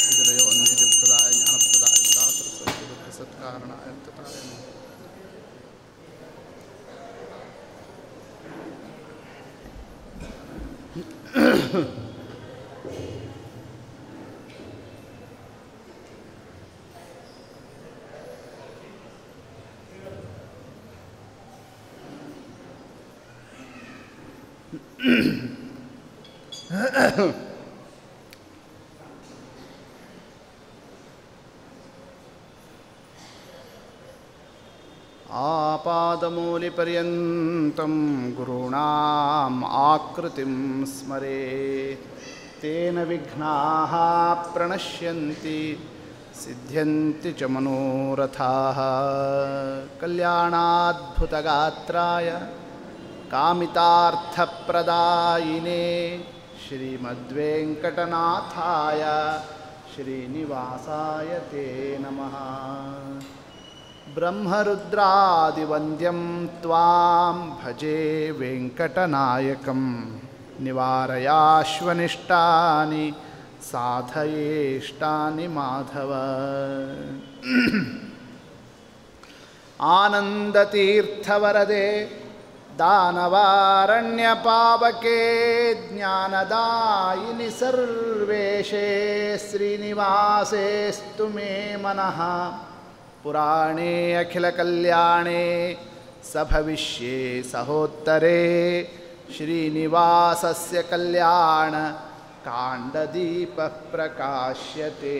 ವಿಜಯೋ ನೀತಿಪ್ರದಾಯ ಜ್ಞಾನಪ್ರದಾಯ ದಾಸರಸ್ವತಿ ದುಃಖ ಸತ್ಕಾರಣಾಯ ತಥಾಯ ನಮಃ. आपादमूलिपर्यन्तं गुरूणाम् आकृतिं स्मरे तेन विघ्नाः प्रणश्यन्ति सिद्ध्यन्ति च मनोरथाः कल्याणाद्भुतगात्राय कामितार्थप्रदायिने श्रीमद्वेङ्कटनाथाय श्रीनिवासाय ते नमः ब्रह्मरुद्रादिवन्द्यं त्वां भजे वेङ्कटनायकं निवारयाश्वनिष्टानि साधयेष्टानि माधव आनन्दतीर्थवरदे दानवारण्यपावके ज्ञानदायिनि सर्वेशे श्रीनिवासेस्तु मे मनः पुराणे अखिलकल्याणे सभविष्ये सहोत्तरे श्रीनिवासस्य कल्याण काण्डदीपः प्रकाश्यते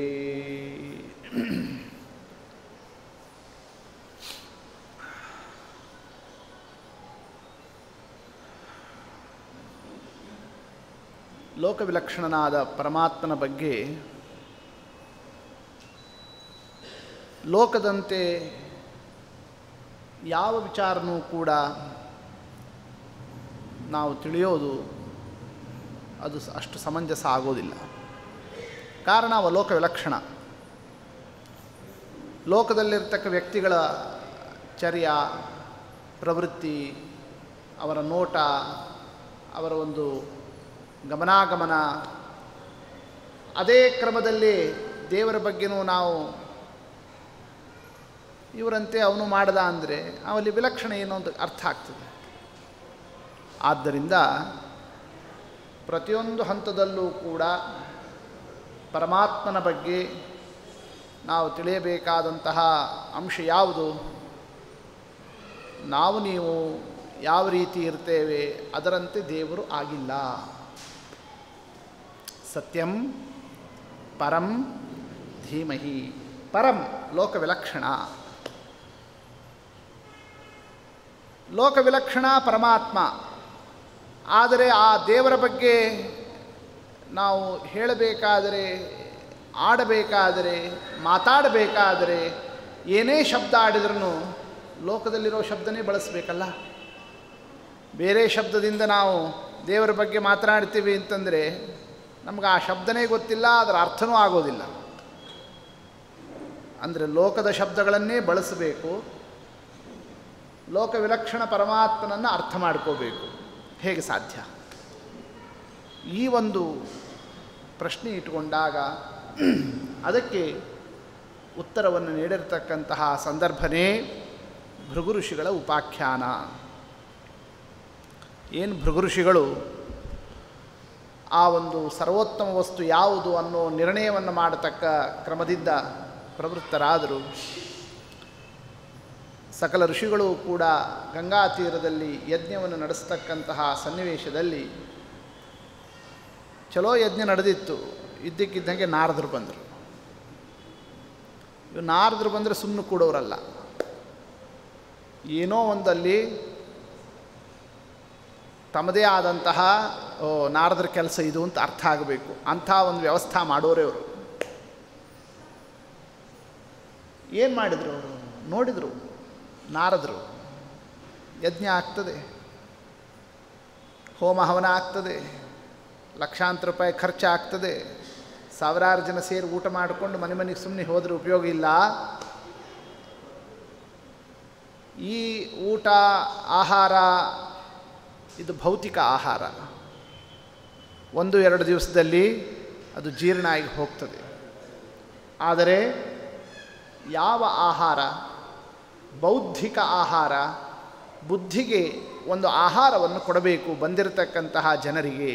ಲೋಕವಿಲಕ್ಷಣನಾದ ಪರಮಾತ್ಮನ ಬಗ್ಗೆ ಲೋಕದಂತೆ ಯಾವ ವಿಚಾರನೂ ಕೂಡ ನಾವು ತಿಳಿಯೋದು ಅದು ಸ- ಅಷ್ಟು ಸಮಂಜಸ ಆಗೋದಿಲ್ಲ ಕಾರಣ ಅವ ಲೋಕ ವಿಲಕ್ಷಣ ಲೋಕದಲ್ಲಿರ್ತಕ್ಕ ವ್ಯಕ್ತಿಗಳ ಚರ್ಯ ಪ್ರವೃತ್ತಿ ಅವರ ನೋಟ ಅವರ ಒಂದು ಗಮನಾಗಮನ ಅದೇ ಕ್ರಮದಲ್ಲಿ ದೇವರ ಬಗ್ಗೆನೂ ನಾವು ಇವರಂತೆ ಅವನು ಮಾಡ್ದ ಅಂದರೆ ಅವಲ್ಲಿ ವಿಲಕ್ಷಣ ಏನು ಅಂತ ಅರ್ಥ ಆಗ್ತದೆ ಆದ್ದರಿಂದ ಪ್ರತಿಯೊಂದು ಹಂತದಲ್ಲೂ ಕೂಡ ಪರಮಾತ್ಮನ ಬಗ್ಗೆ ನಾವು ತಿಳಿಯಬೇಕಾದಂತಹ ಅಂಶ ಯಾವುದು ನಾವು ನೀವು ಯಾವ ರೀತಿ ಇರ್ತೇವೆ ಅದರಂತೆ ದೇವರು ಆಗಿಲ್ಲ ಸತ್ಯಂ ಪರಂ ಧೀಮಹಿ ಪರಂ ಲೋಕ ವಿಲಕ್ಷಣ ಲೋಕ ವಿಲಕ್ಷಣ ಪರಮಾತ್ಮ ಆದರೆ ಆ ದೇವರ ಬಗ್ಗೆ ನಾವು ಹೇಳಬೇಕಾದರೆ ಆಡಬೇಕಾದರೆ ಮಾತಾಡಬೇಕಾದರೆ ಏನೇ ಶಬ್ದ ಆಡಿದ್ರೂ ಲೋಕದಲ್ಲಿರೋ ಶಬ್ದನೇ ಬಳಸಬೇಕಲ್ಲ ಬೇರೆ ಶಬ್ದದಿಂದ ನಾವು ದೇವರ ಬಗ್ಗೆ ಮಾತನಾಡ್ತೀವಿ ಅಂತಂದರೆ ನಮ್ಗೆ ಆ ಶಬ್ದನೇ ಗೊತ್ತಿಲ್ಲ ಅದರ ಅರ್ಥನೂ ಆಗೋದಿಲ್ಲ ಅಂದರೆ ಲೋಕದ ಶಬ್ದಗಳನ್ನೇ ಬಳಸಬೇಕು ಲೋಕ ವಿಲಕ್ಷಣ ಪರಮಾತ್ಮನನ್ನು ಅರ್ಥ ಮಾಡ್ಕೋಬೇಕು ಹೇಗೆ ಸಾಧ್ಯ ಈ ಒಂದು ಪ್ರಶ್ನೆ ಇಟ್ಟುಕೊಂಡಾಗ ಅದಕ್ಕೆ ಉತ್ತರವನ್ನು ನೀಡಿರ್ತಕ್ಕಂತಹ ಸಂದರ್ಭನೇ ಭೃಗು ಋಷಿಗಳ ಉಪಾಖ್ಯಾನ ಏನು ಭೃಗು ಋಷಿಗಳು ಆ ಒಂದು ಸರ್ವೋತ್ತಮ ವಸ್ತು ಯಾವುದು ಅನ್ನೋ ನಿರ್ಣಯವನ್ನು ಮಾಡತಕ್ಕ ಕ್ರಮದಿಂದ ಪ್ರವೃತ್ತರಾದರು ಸಕಲ ಋಷಿಗಳು ಕೂಡ ಗಂಗಾ ತೀರದಲ್ಲಿ ಯಜ್ಞವನ್ನು ನಡೆಸ್ತಕ್ಕಂತಹ ಸನ್ನಿವೇಶದಲ್ಲಿ ಚಲೋ ಯಜ್ಞ ನಡೆದಿತ್ತು ಇದ್ದಕ್ಕಿದ್ದಂಗೆ ನಾರದರು ಬಂದರು ಇವು ನಾರದರು ಬಂದರೆ ಸುಮ್ಮನೆ ಕೂಡೋರಲ್ಲ ಏನೋ ಒಂದಲ್ಲಿ ತಮ್ಮದೇ ಆದಂತಹ ಓ ನಾರದ್ರ ಕೆಲಸ ಇದು ಅಂತ ಅರ್ಥ ಆಗಬೇಕು ಅಂಥ ಒಂದು ವ್ಯವಸ್ಥೆ ಮಾಡೋರೇ ಅವರು ಏನು ಮಾಡಿದರು ಅವರು ನೋಡಿದರು ನಾರದರು ಯಜ್ಞ ಆಗ್ತದೆ ಹೋಮ ಹವನ ಆಗ್ತದೆ ಲಕ್ಷಾಂತರ ರೂಪಾಯಿ ಖರ್ಚು ಆಗ್ತದೆ ಸಾವಿರಾರು ಜನ ಸೇರಿ ಊಟ ಮಾಡಿಕೊಂಡು ಮನೆ ಮನೆಗೆ ಸುಮ್ಮನೆ ಹೋದರೆ ಉಪಯೋಗ ಇಲ್ಲ ಈ ಊಟ ಆಹಾರ ಇದು ಭೌತಿಕ ಆಹಾರ ಒಂದು ಎರಡು ದಿವಸದಲ್ಲಿ ಅದು ಜೀರ್ಣ ಆಗಿ ಹೋಗ್ತದೆ ಆದರೆ ಯಾವ ಆಹಾರ ಬೌದ್ಧಿಕ ಆಹಾರ ಬುದ್ಧಿಗೆ ಒಂದು ಆಹಾರವನ್ನು ಕೊಡಬೇಕು ಬಂದಿರತಕ್ಕಂತಹ ಜನರಿಗೆ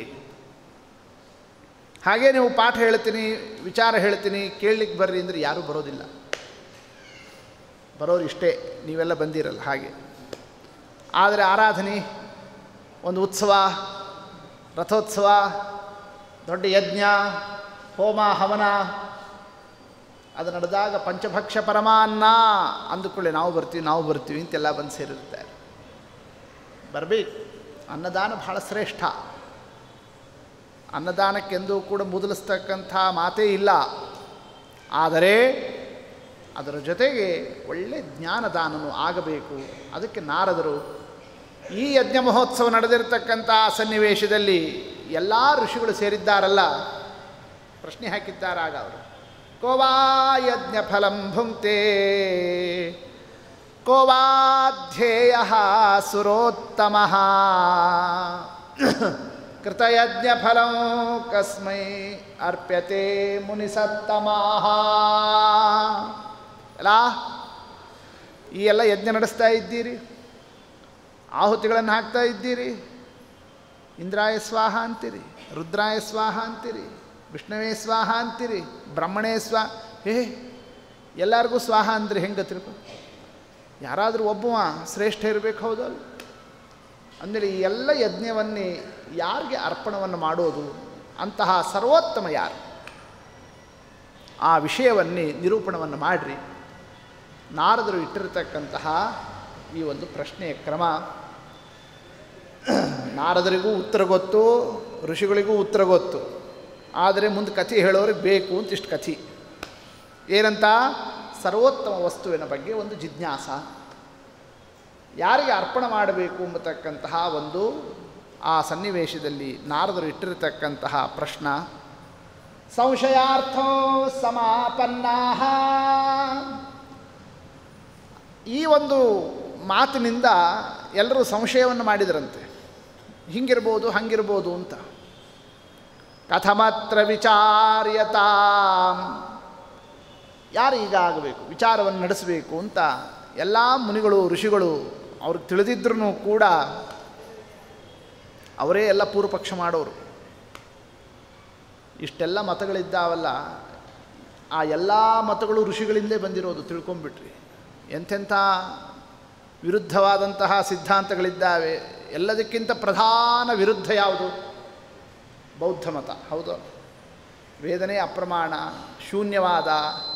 ಹಾಗೆ ನೀವು ಪಾಠ ಹೇಳ್ತೀನಿ ವಿಚಾರ ಹೇಳ್ತೀನಿ ಕೇಳಲಿಕ್ಕೆ ಬರ್ರಿ ಅಂದರೆ ಯಾರೂ ಬರೋದಿಲ್ಲ ಬರೋರು ಇಷ್ಟೇ ನೀವೆಲ್ಲ ಬಂದಿರಲ್ಲ ಹಾಗೆ ಆದರೆ ಆರಾಧನೆ ಒಂದು ಉತ್ಸವ ರಥೋತ್ಸವ ದೊಡ್ಡ ಯಜ್ಞ ಹೋಮ ಹವನ ಅದು ನಡೆದಾಗ ಪಂಚಭಕ್ಷ ಪರಮಾನ್ನ ಅಂದುಕೊಳ್ಳಿ ನಾವು ಬರ್ತೀವಿ ನಾವು ಬರ್ತೀವಿ ಅಂತೆಲ್ಲ ಬಂದು ಸೇರಿರ್ತಾರೆ ಬರಬೇಕು ಅನ್ನದಾನ ಬಹಳ ಶ್ರೇಷ್ಠ ಅನ್ನದಾನಕ್ಕೆಂದೂ ಕೂಡ ಮುದಲಿಸ್ತಕ್ಕಂಥ ಮಾತೇ ಇಲ್ಲ ಆದರೆ ಅದರ ಜೊತೆಗೆ ಒಳ್ಳೆ ಜ್ಞಾನದಾನನು ಆಗಬೇಕು ಅದಕ್ಕೆ ನಾರದರು ಈ ಯಜ್ಞ ಮಹೋತ್ಸವ ನಡೆದಿರತಕ್ಕಂಥ ಸನ್ನಿವೇಶದಲ್ಲಿ ಎಲ್ಲ ಋಷಿಗಳು ಸೇರಿದ್ದಾರಲ್ಲ ಪ್ರಶ್ನೆ ಹಾಕಿದ್ದಾರಾಗ ಅವರು ಕೋವಾ ಯಜ್ಞ ಫಲಂ ಭುಂಕ್ತೆ ಕೋವಾಧ್ಯೇಯ ಸುರೋತ್ತಮ ಕೃತಯಜ್ಞ ಫಲಂ ಕಸ್ಮೈ ಅರ್ಪ್ಯತೆ ಮುನಿಸತ್ತಮಾಹ ಅಲ್ಲ ಈ ಎಲ್ಲ ಯಜ್ಞ ನಡೆಸ್ತಾ ಇದ್ದೀರಿ ಆಹುತಿಗಳನ್ನು ಹಾಕ್ತಾ ಇದ್ದೀರಿ ಇಂದ್ರಾಯ ಸ್ವಾಹ ಅಂತೀರಿ ರುದ್ರಾಯ ಸ್ವಾಹ ಅಂತೀರಿ ವಿಷ್ಣುವೇ ಸ್ವಾಹ ಅಂತೀರಿ ಬ್ರಹ್ಮಣೇ ಸ್ವಾ ಹೇ ಎಲ್ಲರಿಗೂ ಸ್ವಾಹ ಅಂದ್ರೆ ಹೆಂಗೆ ಗೊತ್ತಿರ್ಬೇಕು ಯಾರಾದರೂ ಒಬ್ಬವ ಶ್ರೇಷ್ಠ ಇರಬೇಕು ಹೌದಲ್ಲ ಅಂದರೆ ಈ ಎಲ್ಲ ಯಜ್ಞವನ್ನೇ ಯಾರಿಗೆ ಅರ್ಪಣವನ್ನು ಮಾಡೋದು ಅಂತಹ ಸರ್ವೋತ್ತಮ ಯಾರು ಆ ವಿಷಯವನ್ನೇ ನಿರೂಪಣವನ್ನು ಮಾಡಿರಿ ನಾರದರು ಇಟ್ಟಿರತಕ್ಕಂತಹ ಈ ಒಂದು ಪ್ರಶ್ನೆಯ ಕ್ರಮ ನಾರದರಿಗೂ ಉತ್ತರ ಗೊತ್ತು ಋಷಿಗಳಿಗೂ ಉತ್ತರ ಗೊತ್ತು ಆದರೆ ಮುಂದೆ ಕಥೆ ಹೇಳೋರಿಗೆ ಬೇಕು ಅಂತ ಇಷ್ಟು ಕಥೆ ಏನಂತ ಸರ್ವೋತ್ತಮ ವಸ್ತುವಿನ ಬಗ್ಗೆ ಒಂದು ಜಿಜ್ಞಾಸ ಯಾರಿಗೆ ಅರ್ಪಣೆ ಮಾಡಬೇಕು ಎಂಬತಕ್ಕಂತಹ ಒಂದು ಆ ಸನ್ನಿವೇಶದಲ್ಲಿ ನಾರದರು ಇಟ್ಟಿರತಕ್ಕಂತಹ ಪ್ರಶ್ನ ಸಂಶಯಾರ್ಥೋ ಸಮಾಪನ್ನಾ ಈ ಒಂದು ಮಾತಿನಿಂದ ಎಲ್ಲರೂ ಸಂಶಯವನ್ನು ಮಾಡಿದರಂತೆ ಹಿಂಗಿರ್ಬೋದು ಹಂಗಿರ್ಬೋದು ಅಂತ ಕಥಮತ್ರ ವಿಚಾರ್ಯತಾ ಯಾರು ಈಗ ಆಗಬೇಕು ವಿಚಾರವನ್ನು ನಡೆಸಬೇಕು ಅಂತ ಎಲ್ಲ ಮುನಿಗಳು ಋಷಿಗಳು ಅವ್ರಿಗೆ ತಿಳಿದಿದ್ರೂ ಕೂಡ ಅವರೇ ಎಲ್ಲ ಪೂರ್ವಪಕ್ಷ ಮಾಡೋರು ಇಷ್ಟೆಲ್ಲ ಮತಗಳಿದ್ದಾವಲ್ಲ ಆ ಎಲ್ಲ ಮತಗಳು ಋಷಿಗಳಿಂದಲೇ ಬಂದಿರೋದು ತಿಳ್ಕೊಂಬಿಟ್ರಿ ಎಂಥೆಂಥ ವಿರುದ್ಧವಾದಂತಹ ಸಿದ್ಧಾಂತಗಳಿದ್ದಾವೆ ಎಲ್ಲದಕ್ಕಿಂತ ಪ್ರಧಾನ ವಿರುದ್ಧ ಯಾವುದು ಬೌದ್ಧ ಮತ ಹೌದು ವೇದನೆ ಅಪ್ರಮಾಣ ಶೂನ್ಯವಾದ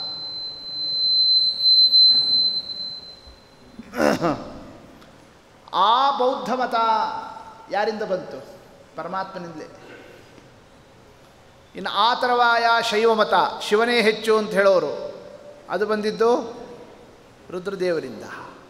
ಆ ಬೌದ್ಧ ಮತ ಯಾರಿಂದ ಬಂತು ಪರಮಾತ್ಮನಿಂದಲೇ ಇನ್ನು ಆ ಥರವಾಯ ಶೈವ ಮತ ಶಿವನೇ ಹೆಚ್ಚು ಅಂತ ಹೇಳೋರು ಅದು ಬಂದಿದ್ದು ರುದ್ರದೇವರಿಂದ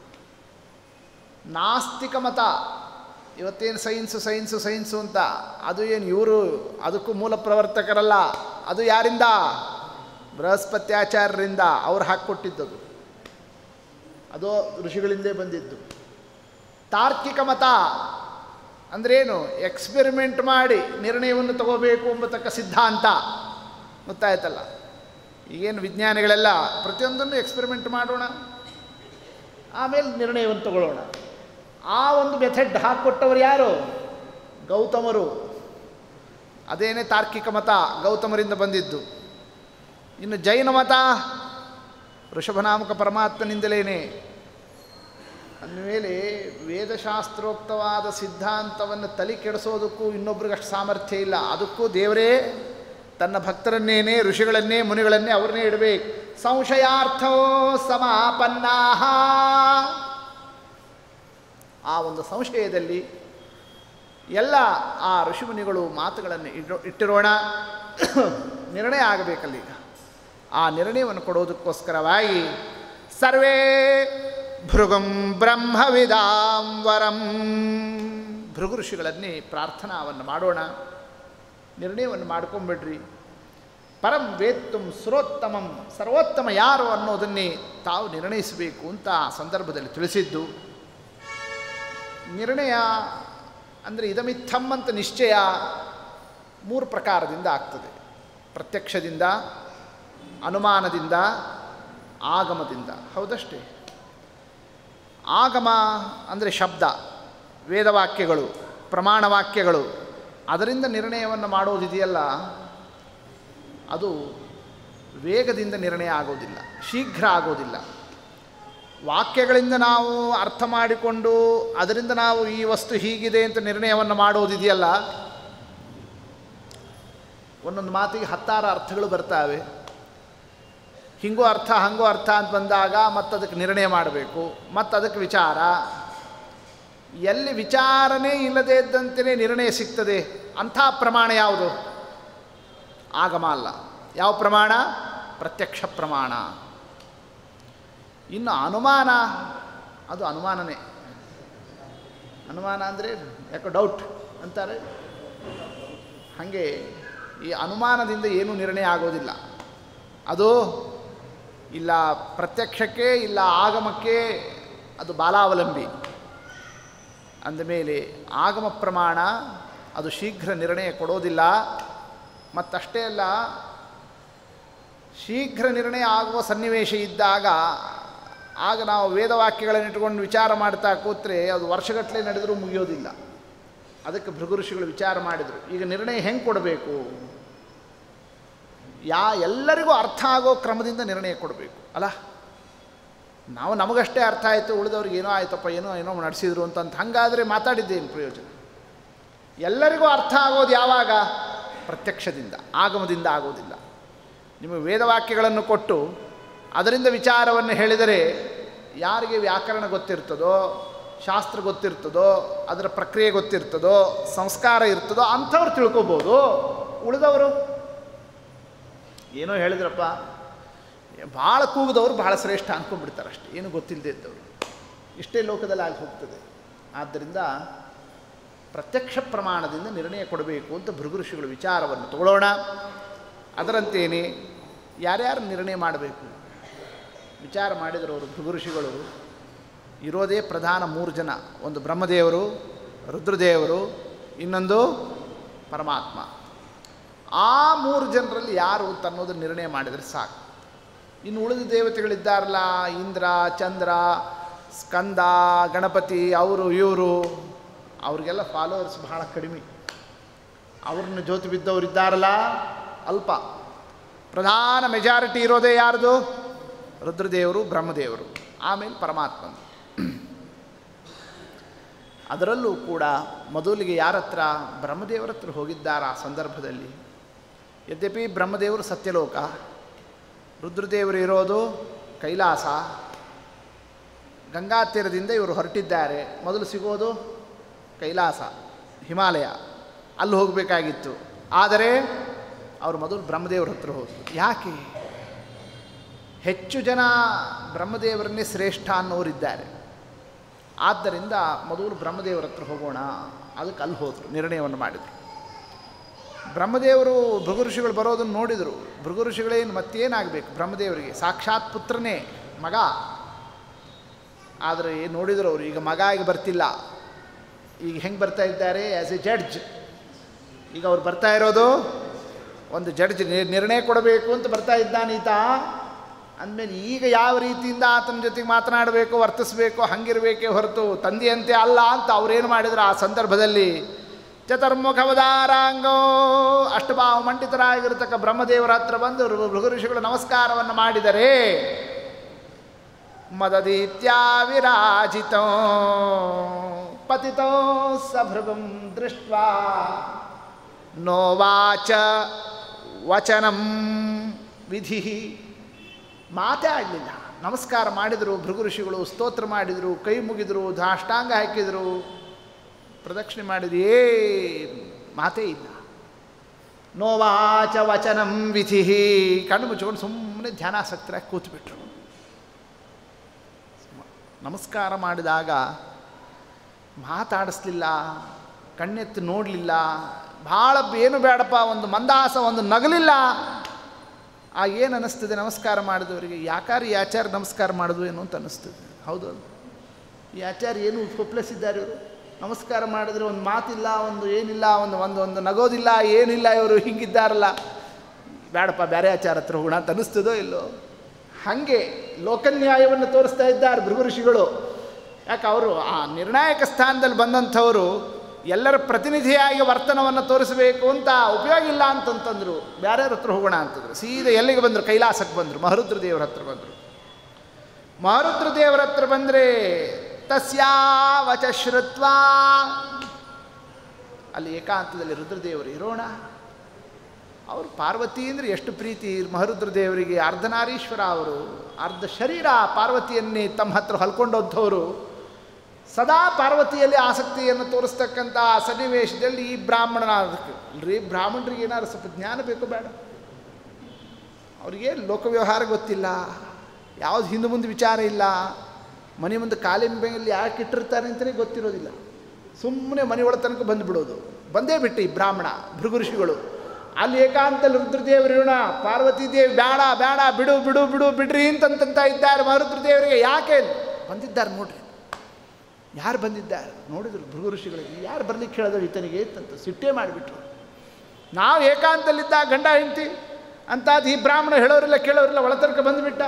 ನಾಸ್ತಿಕ ಮತ ಇವತ್ತೇನು ಸೈನ್ಸು ಸೈನ್ಸು ಸೈನ್ಸು ಅಂತ ಅದು ಏನು ಇವರು ಅದಕ್ಕೂ ಮೂಲ ಪ್ರವರ್ತಕರಲ್ಲ ಅದು ಯಾರಿಂದ ಬೃಹಸ್ಪತ್ಯಾಚಾರ್ಯರಿಂದ ಅವ್ರು ಹಾಕ್ಕೊಟ್ಟಿದ್ದದು ಅದು ಋಷಿಗಳಿಂದೇ ಬಂದಿದ್ದು ತಾರ್ಕಿಕ ಮತ ಅಂದ್ರೇನು ಎಕ್ಸ್ಪೆರಿಮೆಂಟ್ ಮಾಡಿ ನಿರ್ಣಯವನ್ನು ತಗೋಬೇಕು ಎಂಬತಕ್ಕ ಸಿದ್ಧಾಂತ ಗೊತ್ತಾಯ್ತಲ್ಲ ಈಗೇನು ವಿಜ್ಞಾನಿಗಳೆಲ್ಲ ಪ್ರತಿಯೊಂದನ್ನು ಎಕ್ಸ್ಪೆರಿಮೆಂಟ್ ಮಾಡೋಣ ಆಮೇಲೆ ನಿರ್ಣಯವನ್ನು ತಗೊಳ್ಳೋಣ ಆ ಒಂದು ಮೆಥಡ್ ಹಾಕ್ಕೊಟ್ಟವರು ಯಾರು ಗೌತಮರು ಅದೇನೇ ತಾರ್ಕಿಕ ಮತ ಗೌತಮರಿಂದ ಬಂದಿದ್ದು ಇನ್ನು ಜೈನ ಮತ ಋಷಭನಾಮಕ ಪರಮಾತ್ಮನಿಂದಲೇ ಅಂದಮೇಲೆ ವೇದಶಾಸ್ತ್ರೋಕ್ತವಾದ ಸಿದ್ಧಾಂತವನ್ನು ತಲೆ ಕೆಡಿಸೋದಕ್ಕೂ ಇನ್ನೊಬ್ರಿಗೆ ಅಷ್ಟು ಸಾಮರ್ಥ್ಯ ಇಲ್ಲ ಅದಕ್ಕೂ ದೇವರೇ ತನ್ನ ಭಕ್ತರನ್ನೇನೆ ಋಷಿಗಳನ್ನೇ ಮುನಿಗಳನ್ನೇ ಅವ್ರನ್ನೇ ಇಡಬೇಕು ಸಂಶಯಾರ್ಥೋ ಸಮಾಪನ್ನಾ ಆ ಒಂದು ಸಂಶಯದಲ್ಲಿ ಎಲ್ಲ ಆ ಋಷಿಮುನಿಗಳು ಮಾತುಗಳನ್ನು ಇಡೋ ಇಟ್ಟಿರೋಣ ನಿರ್ಣಯ ಆಗಬೇಕಲ್ಲೀಗ ಆ ನಿರ್ಣಯವನ್ನು ಕೊಡೋದಕ್ಕೋಸ್ಕರವಾಗಿ ಸರ್ವೇ ಭೃಗುಂ ಬ್ರಹ್ಮವಿದಾಂ ವರಂ ಭೃಗು ಋಷಿಗಳನ್ನೇ ಪ್ರಾರ್ಥನಾವನ್ನು ಮಾಡೋಣ ನಿರ್ಣಯವನ್ನು ಮಾಡ್ಕೊಂಬಿಡ್ರಿ ಪರಂ ವೇತ್ತುಂ ಸುರೋತ್ತಮಂ ಸರ್ವೋತ್ತಮ ಯಾರು ಅನ್ನೋದನ್ನೇ ತಾವು ನಿರ್ಣಯಿಸಬೇಕು ಅಂತ ಆ ಸಂದರ್ಭದಲ್ಲಿ ತಿಳಿಸಿದ್ದು ನಿರ್ಣಯ ಅಂದರೆ ಇದಮಿತ್ತಂ ಅಂತ ನಿಶ್ಚಯ ಮೂರು ಪ್ರಕಾರದಿಂದ ಆಗ್ತದೆ ಪ್ರತ್ಯಕ್ಷದಿಂದ ಅನುಮಾನದಿಂದ ಆಗಮದಿಂದ ಹೌದಷ್ಟೇ ಆಗಮ ಅಂದರೆ ಶಬ್ದ ವೇದವಾಕ್ಯಗಳು ಪ್ರಮಾಣ ವಾಕ್ಯಗಳು ಅದರಿಂದ ನಿರ್ಣಯವನ್ನು ಮಾಡೋದಿದೆಯಲ್ಲ ಅದು ವೇಗದಿಂದ ನಿರ್ಣಯ ಆಗೋದಿಲ್ಲ ಶೀಘ್ರ ಆಗೋದಿಲ್ಲ ವಾಕ್ಯಗಳಿಂದ ನಾವು ಅರ್ಥ ಮಾಡಿಕೊಂಡು ಅದರಿಂದ ನಾವು ಈ ವಸ್ತು ಹೀಗಿದೆ ಅಂತ ನಿರ್ಣಯವನ್ನು ಮಾಡೋದಿದೆಯಲ್ಲ ಒಂದೊಂದು ಮಾತಿಗೆ ಹತ್ತಾರು ಅರ್ಥಗಳು ಬರ್ತಾವೆ ಹಿಂಗೂ ಅರ್ಥ ಹಂಗೂ ಅರ್ಥ ಅಂತ ಬಂದಾಗ ಮತ್ತು ಅದಕ್ಕೆ ನಿರ್ಣಯ ಮಾಡಬೇಕು ಮತ್ತು ಅದಕ್ಕೆ ವಿಚಾರ ಎಲ್ಲಿ ವಿಚಾರನೇ ಇಲ್ಲದೇ ಇದ್ದಂತೆಯೇ ನಿರ್ಣಯ ಸಿಗ್ತದೆ ಅಂಥ ಪ್ರಮಾಣ ಯಾವುದು ಆಗಮ ಅಲ್ಲ ಯಾವ ಪ್ರಮಾಣ ಪ್ರತ್ಯಕ್ಷ ಪ್ರಮಾಣ ಇನ್ನು ಅನುಮಾನ ಅದು ಅನುಮಾನನೇ ಅನುಮಾನ ಅಂದರೆ ಯಾಕೋ ಡೌಟ್ ಅಂತಾರೆ ಹಾಗೆ ಈ ಅನುಮಾನದಿಂದ ಏನೂ ನಿರ್ಣಯ ಆಗೋದಿಲ್ಲ ಅದು ಇಲ್ಲ ಪ್ರತ್ಯಕ್ಷಕ್ಕೆ ಇಲ್ಲ ಆಗಮಕ್ಕೆ ಅದು ಬಾಲಾವಲಂಬಿ ಅಂದಮೇಲೆ ಆಗಮ ಪ್ರಮಾಣ ಅದು ಶೀಘ್ರ ನಿರ್ಣಯ ಕೊಡೋದಿಲ್ಲ ಮತ್ತಷ್ಟೇ ಅಲ್ಲ ಶೀಘ್ರ ನಿರ್ಣಯ ಆಗುವ ಸನ್ನಿವೇಶ ಇದ್ದಾಗ ಆಗ ನಾವು ವೇದವಾಕ್ಯಗಳನ್ನು ಇಟ್ಕೊಂಡು ವಿಚಾರ ಮಾಡ್ತಾ ಕೂತ್ರೆ ಅದು ವರ್ಷಗಟ್ಟಲೆ ನಡೆದರೂ ಮುಗಿಯೋದಿಲ್ಲ ಅದಕ್ಕೆ ಭೃಗು ಋಷಿಗಳು ವಿಚಾರ ಮಾಡಿದರು ಈಗ ನಿರ್ಣಯ ಹೆಂಗೆ ಕೊಡಬೇಕು ಯಾ ಎಲ್ಲರಿಗೂ ಅರ್ಥ ಆಗೋ ಕ್ರಮದಿಂದ ನಿರ್ಣಯ ಕೊಡಬೇಕು ಅಲ್ಲ ನಾವು ನಮಗಷ್ಟೇ ಅರ್ಥ ಆಯಿತು ಉಳಿದವ್ರಿಗೆ ಏನೋ ಆಯ್ತಪ್ಪ ಏನೋ ಏನೋ ನಡೆಸಿದ್ರು ಅಂತಂತ ಹಾಗಾದರೆ ಮಾತಾಡಿದ್ದೇನು ಪ್ರಯೋಜನ ಎಲ್ಲರಿಗೂ ಅರ್ಥ ಆಗೋದು ಯಾವಾಗ ಪ್ರತ್ಯಕ್ಷದಿಂದ ಆಗಮದಿಂದ ಆಗೋದಿಲ್ಲ ನಿಮಗೆ ವೇದವಾಕ್ಯಗಳನ್ನು ಕೊಟ್ಟು ಅದರಿಂದ ವಿಚಾರವನ್ನು ಹೇಳಿದರೆ ಯಾರಿಗೆ ವ್ಯಾಕರಣ ಗೊತ್ತಿರ್ತದೋ ಶಾಸ್ತ್ರ ಗೊತ್ತಿರ್ತದೋ ಅದರ ಪ್ರಕ್ರಿಯೆ ಗೊತ್ತಿರ್ತದೋ ಸಂಸ್ಕಾರ ಇರ್ತದೋ ಅಂಥವ್ರು ತಿಳ್ಕೊಬೋದು ಉಳಿದವರು ಏನೋ ಹೇಳಿದ್ರಪ್ಪ ಭಾಳ ಕೂಗಿದವರು ಭಾಳ ಶ್ರೇಷ್ಠ ಅಂದ್ಕೊಂಡ್ಬಿಡ್ತಾರೆ ಅಷ್ಟೇ ಏನು ಗೊತ್ತಿಲ್ಲದೆ ಇದ್ದವರು ಇಷ್ಟೇ ಲೋಕದಲ್ಲಿ ಆಗಿ ಹೋಗ್ತದೆ ಆದ್ದರಿಂದ ಪ್ರತ್ಯಕ್ಷ ಪ್ರಮಾಣದಿಂದ ನಿರ್ಣಯ ಕೊಡಬೇಕು ಅಂತ ಭೃಗು ಋಷಿಗಳು ವಿಚಾರವನ್ನು ತಗೊಳ್ಳೋಣ ಅದರಂತೇನೆ ಯಾರ್ಯಾರು ನಿರ್ಣಯ ಮಾಡಬೇಕು ವಿಚಾರ ಮಾಡಿದರು ಅವರು ಭೃಗು ಋಷಿಗಳು ಇರೋದೇ ಪ್ರಧಾನ ಮೂರು ಜನ ಒಂದು ಬ್ರಹ್ಮದೇವರು ರುದ್ರದೇವರು ಇನ್ನೊಂದು ಪರಮಾತ್ಮ ಆ ಮೂರು ಜನರಲ್ಲಿ ಯಾರು ತನ್ನೋದನ್ನು ನಿರ್ಣಯ ಮಾಡಿದರೆ ಸಾಕು ಇನ್ನು ಉಳಿದ ದೇವತೆಗಳಿದ್ದಾರಲ್ಲ ಇಂದ್ರ ಚಂದ್ರ ಸ್ಕಂದ ಗಣಪತಿ ಅವರು ಇವರು ಅವ್ರಿಗೆಲ್ಲ ಫಾಲೋವರ್ಸ್ ಬಹಳ ಕಡಿಮೆ ಅವ್ರನ್ನ ಜ್ಯೋತಿ ಬಿದ್ದವರು ಇದ್ದಾರಲ್ಲ ಅಲ್ಪ ಪ್ರಧಾನ ಮೆಜಾರಿಟಿ ಇರೋದೇ ಯಾರ್ದು ರುದ್ರದೇವರು ಬ್ರಹ್ಮದೇವರು ಆಮೇಲೆ ಪರಮಾತ್ಮನ ಅದರಲ್ಲೂ ಕೂಡ ಮೊದಲಿಗೆ ಯಾರ ಹತ್ರ ಬ್ರಹ್ಮದೇವರ ಹತ್ರ ಹೋಗಿದ್ದಾರೆ ಆ ಸಂದರ್ಭದಲ್ಲಿ ಯದ್ಯಪಿ ಬ್ರಹ್ಮದೇವರು ಸತ್ಯಲೋಕ ರುದ್ರದೇವರು ಇರೋದು ಕೈಲಾಸ ಗಂಗಾ ತೀರದಿಂದ ಇವರು ಹೊರಟಿದ್ದಾರೆ ಮೊದಲು ಸಿಗೋದು ಕೈಲಾಸ ಹಿಮಾಲಯ ಅಲ್ಲಿ ಹೋಗಬೇಕಾಗಿತ್ತು ಆದರೆ ಅವರು ಮೊದಲು ಬ್ರಹ್ಮದೇವರ ಹತ್ರ ಹೋದರು ಯಾಕೆ ಹೆಚ್ಚು ಜನ ಬ್ರಹ್ಮದೇವರನ್ನೇ ಶ್ರೇಷ್ಠ ಅನ್ನೋರಿದ್ದಾರೆ ಆದ್ದರಿಂದ ಮೊದಲು ಬ್ರಹ್ಮದೇವರ ಹತ್ರ ಹೋಗೋಣ ಅದಕ್ಕೆ ಅಲ್ಲಿ ಹೋದರು ನಿರ್ಣಯವನ್ನು ಮಾಡಿದರು ಬ್ರಹ್ಮದೇವರು ಭೃಗು ಋಷಿಗಳು ಬರೋದನ್ನು ನೋಡಿದರು ಭೃಗು ಋಷಿಗಳೇನು ಮತ್ತೇನಾಗಬೇಕು ಬ್ರಹ್ಮದೇವರಿಗೆ ಸಾಕ್ಷಾತ್ ಪುತ್ರನೇ ಮಗ ಆದರೆ ಏನು ನೋಡಿದರು ಅವರು ಈಗ ಮಗ ಈಗ ಬರ್ತಿಲ್ಲ ಈಗ ಹೆಂಗೆ ಬರ್ತಾ ಇದ್ದಾರೆ ಆ್ಯಸ್ ಎ ಜಡ್ಜ್ ಈಗ ಅವ್ರು ಬರ್ತಾ ಇರೋದು ಒಂದು ಜಡ್ಜ್ ನಿರ್ಣಯ ಕೊಡಬೇಕು ಅಂತ ಬರ್ತಾ ಇದ್ದಾನೆ ಈತ ಅಂದಮೇಲೆ ಈಗ ಯಾವ ರೀತಿಯಿಂದ ಆತನ ಜೊತೆಗೆ ಮಾತನಾಡಬೇಕು ವರ್ತಿಸಬೇಕು ಹಂಗಿರಬೇಕೇ ಹೊರತು ತಂದೆಯಂತೆ ಅಲ್ಲ ಅಂತ ಅವರೇನು ಮಾಡಿದ್ರು ಆ ಸಂದರ್ಭದಲ್ಲಿ ಚತುರ್ಮುಖವದಾರಾಂಗೋ ಅಷ್ಟಭಾವ ಮಂಡಿತರಾಗಿರತಕ್ಕ ಬ್ರಹ್ಮದೇವರ ಹತ್ರ ಬಂದು ಭೃಗು ಋಷಿಗಳು ನಮಸ್ಕಾರವನ್ನು ಮಾಡಿದರೆ ಮದದೀತ್ಯಾ ವಿರಾಜಿತೋ ಪತಿತೋ ಸಭೃಗಂ ದೃಷ್ಟ ನೋವಾಚ ವಚನಂ ವಿಧಿ ಮಾತೇ ಆಡಲಿಲ್ಲ ನಮಸ್ಕಾರ ಮಾಡಿದರು ಭೃಗು ಋಷಿಗಳು ಸ್ತೋತ್ರ ಮಾಡಿದರು ಕೈ ಮುಗಿದರು ಧಾಷ್ಟಾಂಗ ಹಾಕಿದರು ಪ್ರದಕ್ಷಿಣೆ ಮಾಡಿದ್ರು ಏ ಮಾತೇ ಇಲ್ಲ ನೋವಾಚ ವಚನಂ ವಿಧಿ ಕಣ್ಣು ಮುಚ್ಕೊಂಡು ಸುಮ್ಮನೆ ಧ್ಯಾನಾಸಕ್ತರಾಗಿ ಕೂತ್ಬಿಟ್ರು ನಮಸ್ಕಾರ ಮಾಡಿದಾಗ ಮಾತಾಡಿಸ್ಲಿಲ್ಲ ಕಣ್ಣೆತ್ತು ನೋಡಲಿಲ್ಲ ಭಾಳ ಏನು ಬೇಡಪ್ಪ ಒಂದು ಮಂದಹಾಸ ಒಂದು ನಗಲಿಲ್ಲ ಆ ಏನು ಅನ್ನಿಸ್ತದೆ ನಮಸ್ಕಾರ ಮಾಡಿದವರಿಗೆ ಯಾಕಾರ ಈ ಆಚಾರ ನಮಸ್ಕಾರ ಮಾಡಿದ್ವು ಏನು ಅಂತ ಅನ್ನಿಸ್ತದೆ ಹೌದು ಈ ಆಚಾರ ಏನು ಹೊಪ್ಲೆಸ್ ಇದ್ದಾರೆ ಇವರು ನಮಸ್ಕಾರ ಮಾಡಿದ್ರೆ ಒಂದು ಮಾತಿಲ್ಲ ಒಂದು ಏನಿಲ್ಲ ಒಂದು ಒಂದು ಒಂದು ನಗೋದಿಲ್ಲ ಏನಿಲ್ಲ ಇವರು ಹಿಂಗಿದ್ದಾರಲ್ಲ ಬೇಡಪ್ಪ ಬೇರೆ ಆಚಾರ ಹತ್ರ ಹೋಗೋಣ ಅಂತ ಅನ್ನಿಸ್ತದೋ ಇಲ್ಲೋ ಹಾಗೆ ಲೋಕನ್ಯಾಯವನ್ನು ತೋರಿಸ್ತಾ ಇದ್ದಾರೆ ಭೃಗು ಋಷಿಗಳು ಯಾಕೆ ಅವರು ಆ ನಿರ್ಣಾಯಕ ಸ್ಥಾನದಲ್ಲಿ ಬಂದಂಥವರು ಎಲ್ಲರ ಪ್ರತಿನಿಧಿಯಾಗಿ ವರ್ತನವನ್ನು ತೋರಿಸಬೇಕು ಅಂತ ಉಪಯೋಗ ಇಲ್ಲ ಅಂತಂತಂದರು ಬೇರೆಯವ್ರ ಹತ್ರ ಹೋಗೋಣ ಅಂತಂದರು ಸೀದಾ ಎಲ್ಲಿಗೆ ಬಂದರು ಕೈಲಾಸಕ್ಕೆ ಬಂದರು ಮಹರುದ್ರ ದೇವರ ಹತ್ರ ಬಂದರು ಮಹರುದ್ರ ದೇವರ ಹತ್ರ ಬಂದರೆ ತಸ್ಯಾವಚ ಶ್ರುತ್ವಾ ಅಲ್ಲಿ ಏಕಾಂತದಲ್ಲಿ ರುದ್ರದೇವರು ಇರೋಣ ಅವರು ಪಾರ್ವತಿ ಅಂದರೆ ಎಷ್ಟು ಪ್ರೀತಿ ಮಹರುದ್ರ ದೇವರಿಗೆ ಅರ್ಧನಾರೀಶ್ವರ ಅವರು ಅರ್ಧ ಶರೀರ ಪಾರ್ವತಿಯನ್ನೇ ತಮ್ಮ ಹತ್ರ ಹೊಲ್ಕೊಂಡಂಥವರು ಸದಾ ಪಾರ್ವತಿಯಲ್ಲಿ ಆಸಕ್ತಿಯನ್ನು ತೋರಿಸ್ತಕ್ಕಂಥ ಸನ್ನಿವೇಶದಲ್ಲಿ ಈ ಬ್ರಾಹ್ಮಣನ ಅಲ್ರಿ ಬ್ರಾಹ್ಮಣರಿಗೆ ಏನಾದ್ರು ಸ್ವಲ್ಪ ಜ್ಞಾನ ಬೇಕು ಬೇಡ ಅವ್ರಿಗೆ ಲೋಕ ವ್ಯವಹಾರ ಗೊತ್ತಿಲ್ಲ ಯಾವುದು ಹಿಂದೆ ಮುಂದೆ ವಿಚಾರ ಇಲ್ಲ ಮನೆ ಮುಂದೆ ಕಾಲಿಂಬೆಯಲ್ಲಿ ಯಾಕೆ ಇಟ್ಟಿರ್ತಾರೆ ಅಂತಲೇ ಗೊತ್ತಿರೋದಿಲ್ಲ ಸುಮ್ಮನೆ ಮನೆ ಒಳ ತನಕ ಬಂದುಬಿಡೋದು ಬಂದೇ ಬಿಟ್ಟು ಈ ಬ್ರಾಹ್ಮಣ ಭೃಗು ಋಷಿಗಳು ಅಲ್ಲಿ ಏಕಾಂತಲ್ಲಿ ರುದ್ರದೇವರಿರೋಣ ಪಾರ್ವತಿ ದೇವಿ ಬೇಡ ಬೇಡ ಬಿಡು ಬಿಡು ಬಿಡು ಬಿಡ್ರಿ ಅಂತಂತ ಇದ್ದಾರೆ ಮರುದ್ರದೇವರಿಗೆ ಯಾಕೆ ಬಂದಿದ್ದಾರೆ ನೋಡ್ರಿ ಯಾರು ಬಂದಿದ್ದಾರೆ ನೋಡಿದ್ರು ಭೃಗು ಋಷಿಗಳಿಗೆ ಯಾರು ಬರ್ಲಿಕ್ಕೆ ಹೇಳಿದ್ರು ಈತನಿಗೆ ಅಂತ ಸಿಟ್ಟೇ ಮಾಡಿಬಿಟ್ರು ನಾವು ಏಕಾಂತಲ್ಲಿದ್ದ ಗಂಡ ಹೆಂಡತಿ ಅಂತಾದ ಈ ಬ್ರಾಹ್ಮಣ ಹೇಳೋರಿಲ್ಲ ಕೇಳೋರಿಲ್ಲ ಒಳತನಕ ಬಂದುಬಿಟ್ಟ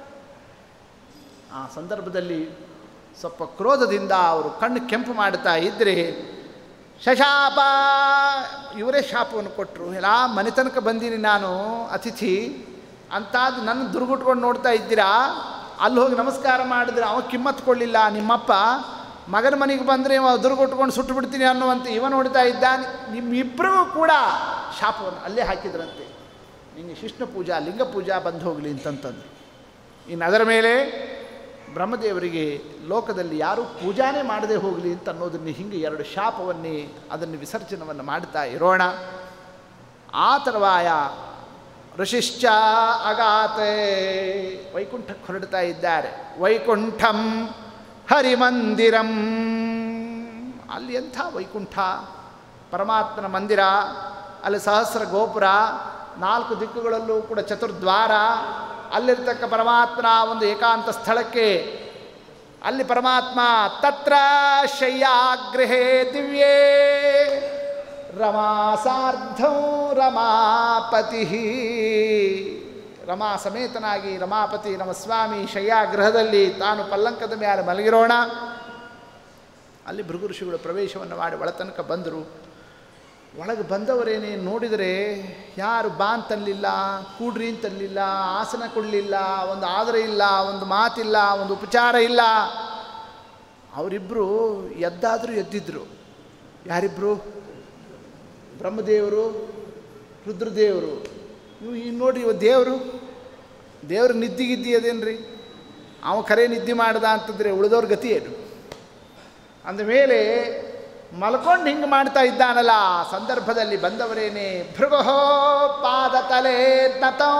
ಆ ಸಂದರ್ಭದಲ್ಲಿ ಸ್ವಲ್ಪ ಕ್ರೋಧದಿಂದ ಅವರು ಕಣ್ಣು ಕೆಂಪು ಮಾಡ್ತಾ ಇದ್ದರೆ ಶಶಾಪ ಇವರೇ ಶಾಪವನ್ನು ಕೊಟ್ಟರು ಎಲ್ಲ ಮನೆ ತನಕ ಬಂದೀನಿ ನಾನು ಅತಿಥಿ ಅಂತಾದ ನನ್ನ ದುರ್ಗುಟ್ಕೊಂಡು ನೋಡ್ತಾ ಇದ್ದೀರಾ ಅಲ್ಲಿ ಹೋಗಿ ನಮಸ್ಕಾರ ಮಾಡಿದ್ರೆ ಅವ ಕಿಮ್ಮತ್ತು ಕೊಡಲಿಲ್ಲ ನಿಮ್ಮಪ್ಪ ಮಗನ ಮನೆಗೆ ಬಂದರೆ ಅವ ದುರ್ಗುಟ್ಕೊಂಡು ಸುಟ್ಟು ಬಿಡ್ತೀನಿ ಅನ್ನುವಂತೆ ಇವ ನೋಡ್ತಾ ಇದ್ದಾನೆ ನಿಮ್ಮಿಬ್ಬರಿಗೂ ಕೂಡ ಶಾಪವನ್ನು ಅಲ್ಲೇ ಹಾಕಿದ್ರಂತೆ ನಿಮಗೆ ಶಿಷ್ಣ ಪೂಜಾ ಲಿಂಗ ಪೂಜಾ ಬಂದು ಹೋಗಲಿ ಅಂತಂತಂದು ಇನ್ನು ಅದರ ಮೇಲೆ ಬ್ರಹ್ಮದೇವರಿಗೆ ಲೋಕದಲ್ಲಿ ಯಾರೂ ಪೂಜಾನೇ ಮಾಡದೆ ಹೋಗಲಿ ಅಂತ ಅನ್ನೋದನ್ನು ಹಿಂಗೆ ಎರಡು ಶಾಪವನ್ನೇ ಅದನ್ನು ವಿಸರ್ಜನವನ್ನು ಮಾಡ್ತಾ ಇರೋಣ ಆ ತರುವಾಯ ಋಷಿಶ್ಚ ಅಗಾತೆ ವೈಕುಂಠಕ್ಕೆ ಹೊರಡ್ತಾ ಇದ್ದಾರೆ ವೈಕುಂಠಂ ಹರಿಮಂದಿರಂ ಅಲ್ಲಿ ಎಂಥ ವೈಕುಂಠ ಪರಮಾತ್ಮನ ಮಂದಿರ ಅಲ್ಲಿ ಸಹಸ್ರ ಗೋಪುರ ನಾಲ್ಕು ದಿಕ್ಕುಗಳಲ್ಲೂ ಕೂಡ ಚತುರ್ದ್ವಾರ ಅಲ್ಲಿರ್ತಕ್ಕ ಪರಮಾತ್ಮನ ಒಂದು ಏಕಾಂತ ಸ್ಥಳಕ್ಕೆ ಅಲ್ಲಿ ಪರಮಾತ್ಮ ತತ್ರ ಶಯ್ಯಾಗೃಹೇ ದಿವ್ಯೇ ರಮಾ ಸಾರ್ಧಂ ರಮಾಪತಿ ರಮಾ ಸಮೇತನಾಗಿ ರಮಾಪತಿ ನಮ್ಮ ಸ್ವಾಮಿ ಶಯ್ಯಾಗೃಹದಲ್ಲಿ ತಾನು ಪಲ್ಲಂಕದ ಮೇಲೆ ಮಲಗಿರೋಣ ಅಲ್ಲಿ ಭೃಗು ಋಷಿಗಳು ಪ್ರವೇಶವನ್ನು ಮಾಡಿ ಒಳತನಕ ಬಂದರು ಒಳಗೆ ಬಂದವರೇನೇ ನೋಡಿದರೆ ಯಾರು ಬಾ ಅಂತಲ್ಲಿಲ್ಲ ಕೂಡ್ರಿ ಅಂತಲ್ಲಿಲ್ಲ ಆಸನ ಕೊಡಲಿಲ್ಲ ಒಂದು ಆದರ ಇಲ್ಲ ಒಂದು ಮಾತಿಲ್ಲ ಒಂದು ಉಪಚಾರ ಇಲ್ಲ ಅವರಿಬ್ಬರು ಎದ್ದಾದರೂ ಎದ್ದಿದ್ರು ಯಾರಿಬ್ಬರು ಬ್ರಹ್ಮದೇವರು ರುದ್ರದೇವರು ನೀವು ಈಗ ನೋಡ್ರಿ ಇವ ದೇವರು ದೇವ್ರ ನಿದ್ದಿಗಿದ್ದಿ ಅದೇನ್ರಿ ಅವ ಕರೆ ನಿದ್ದೆ ಮಾಡ್ದ ಅಂತಂದರೆ ಉಳಿದವ್ರ ಗತಿ ಏನು ಅಂದಮೇಲೆ ಮಲ್ಕೊಂಡು ಹಿಂಗೆ ಮಾಡ್ತಾ ಇದ್ದಾನಲ್ಲ ಆ ಸಂದರ್ಭದಲ್ಲಿ ಬಂದವರೇನೆ ಭೃಗೋ ಪಾದ ತಲೆ ನತೋ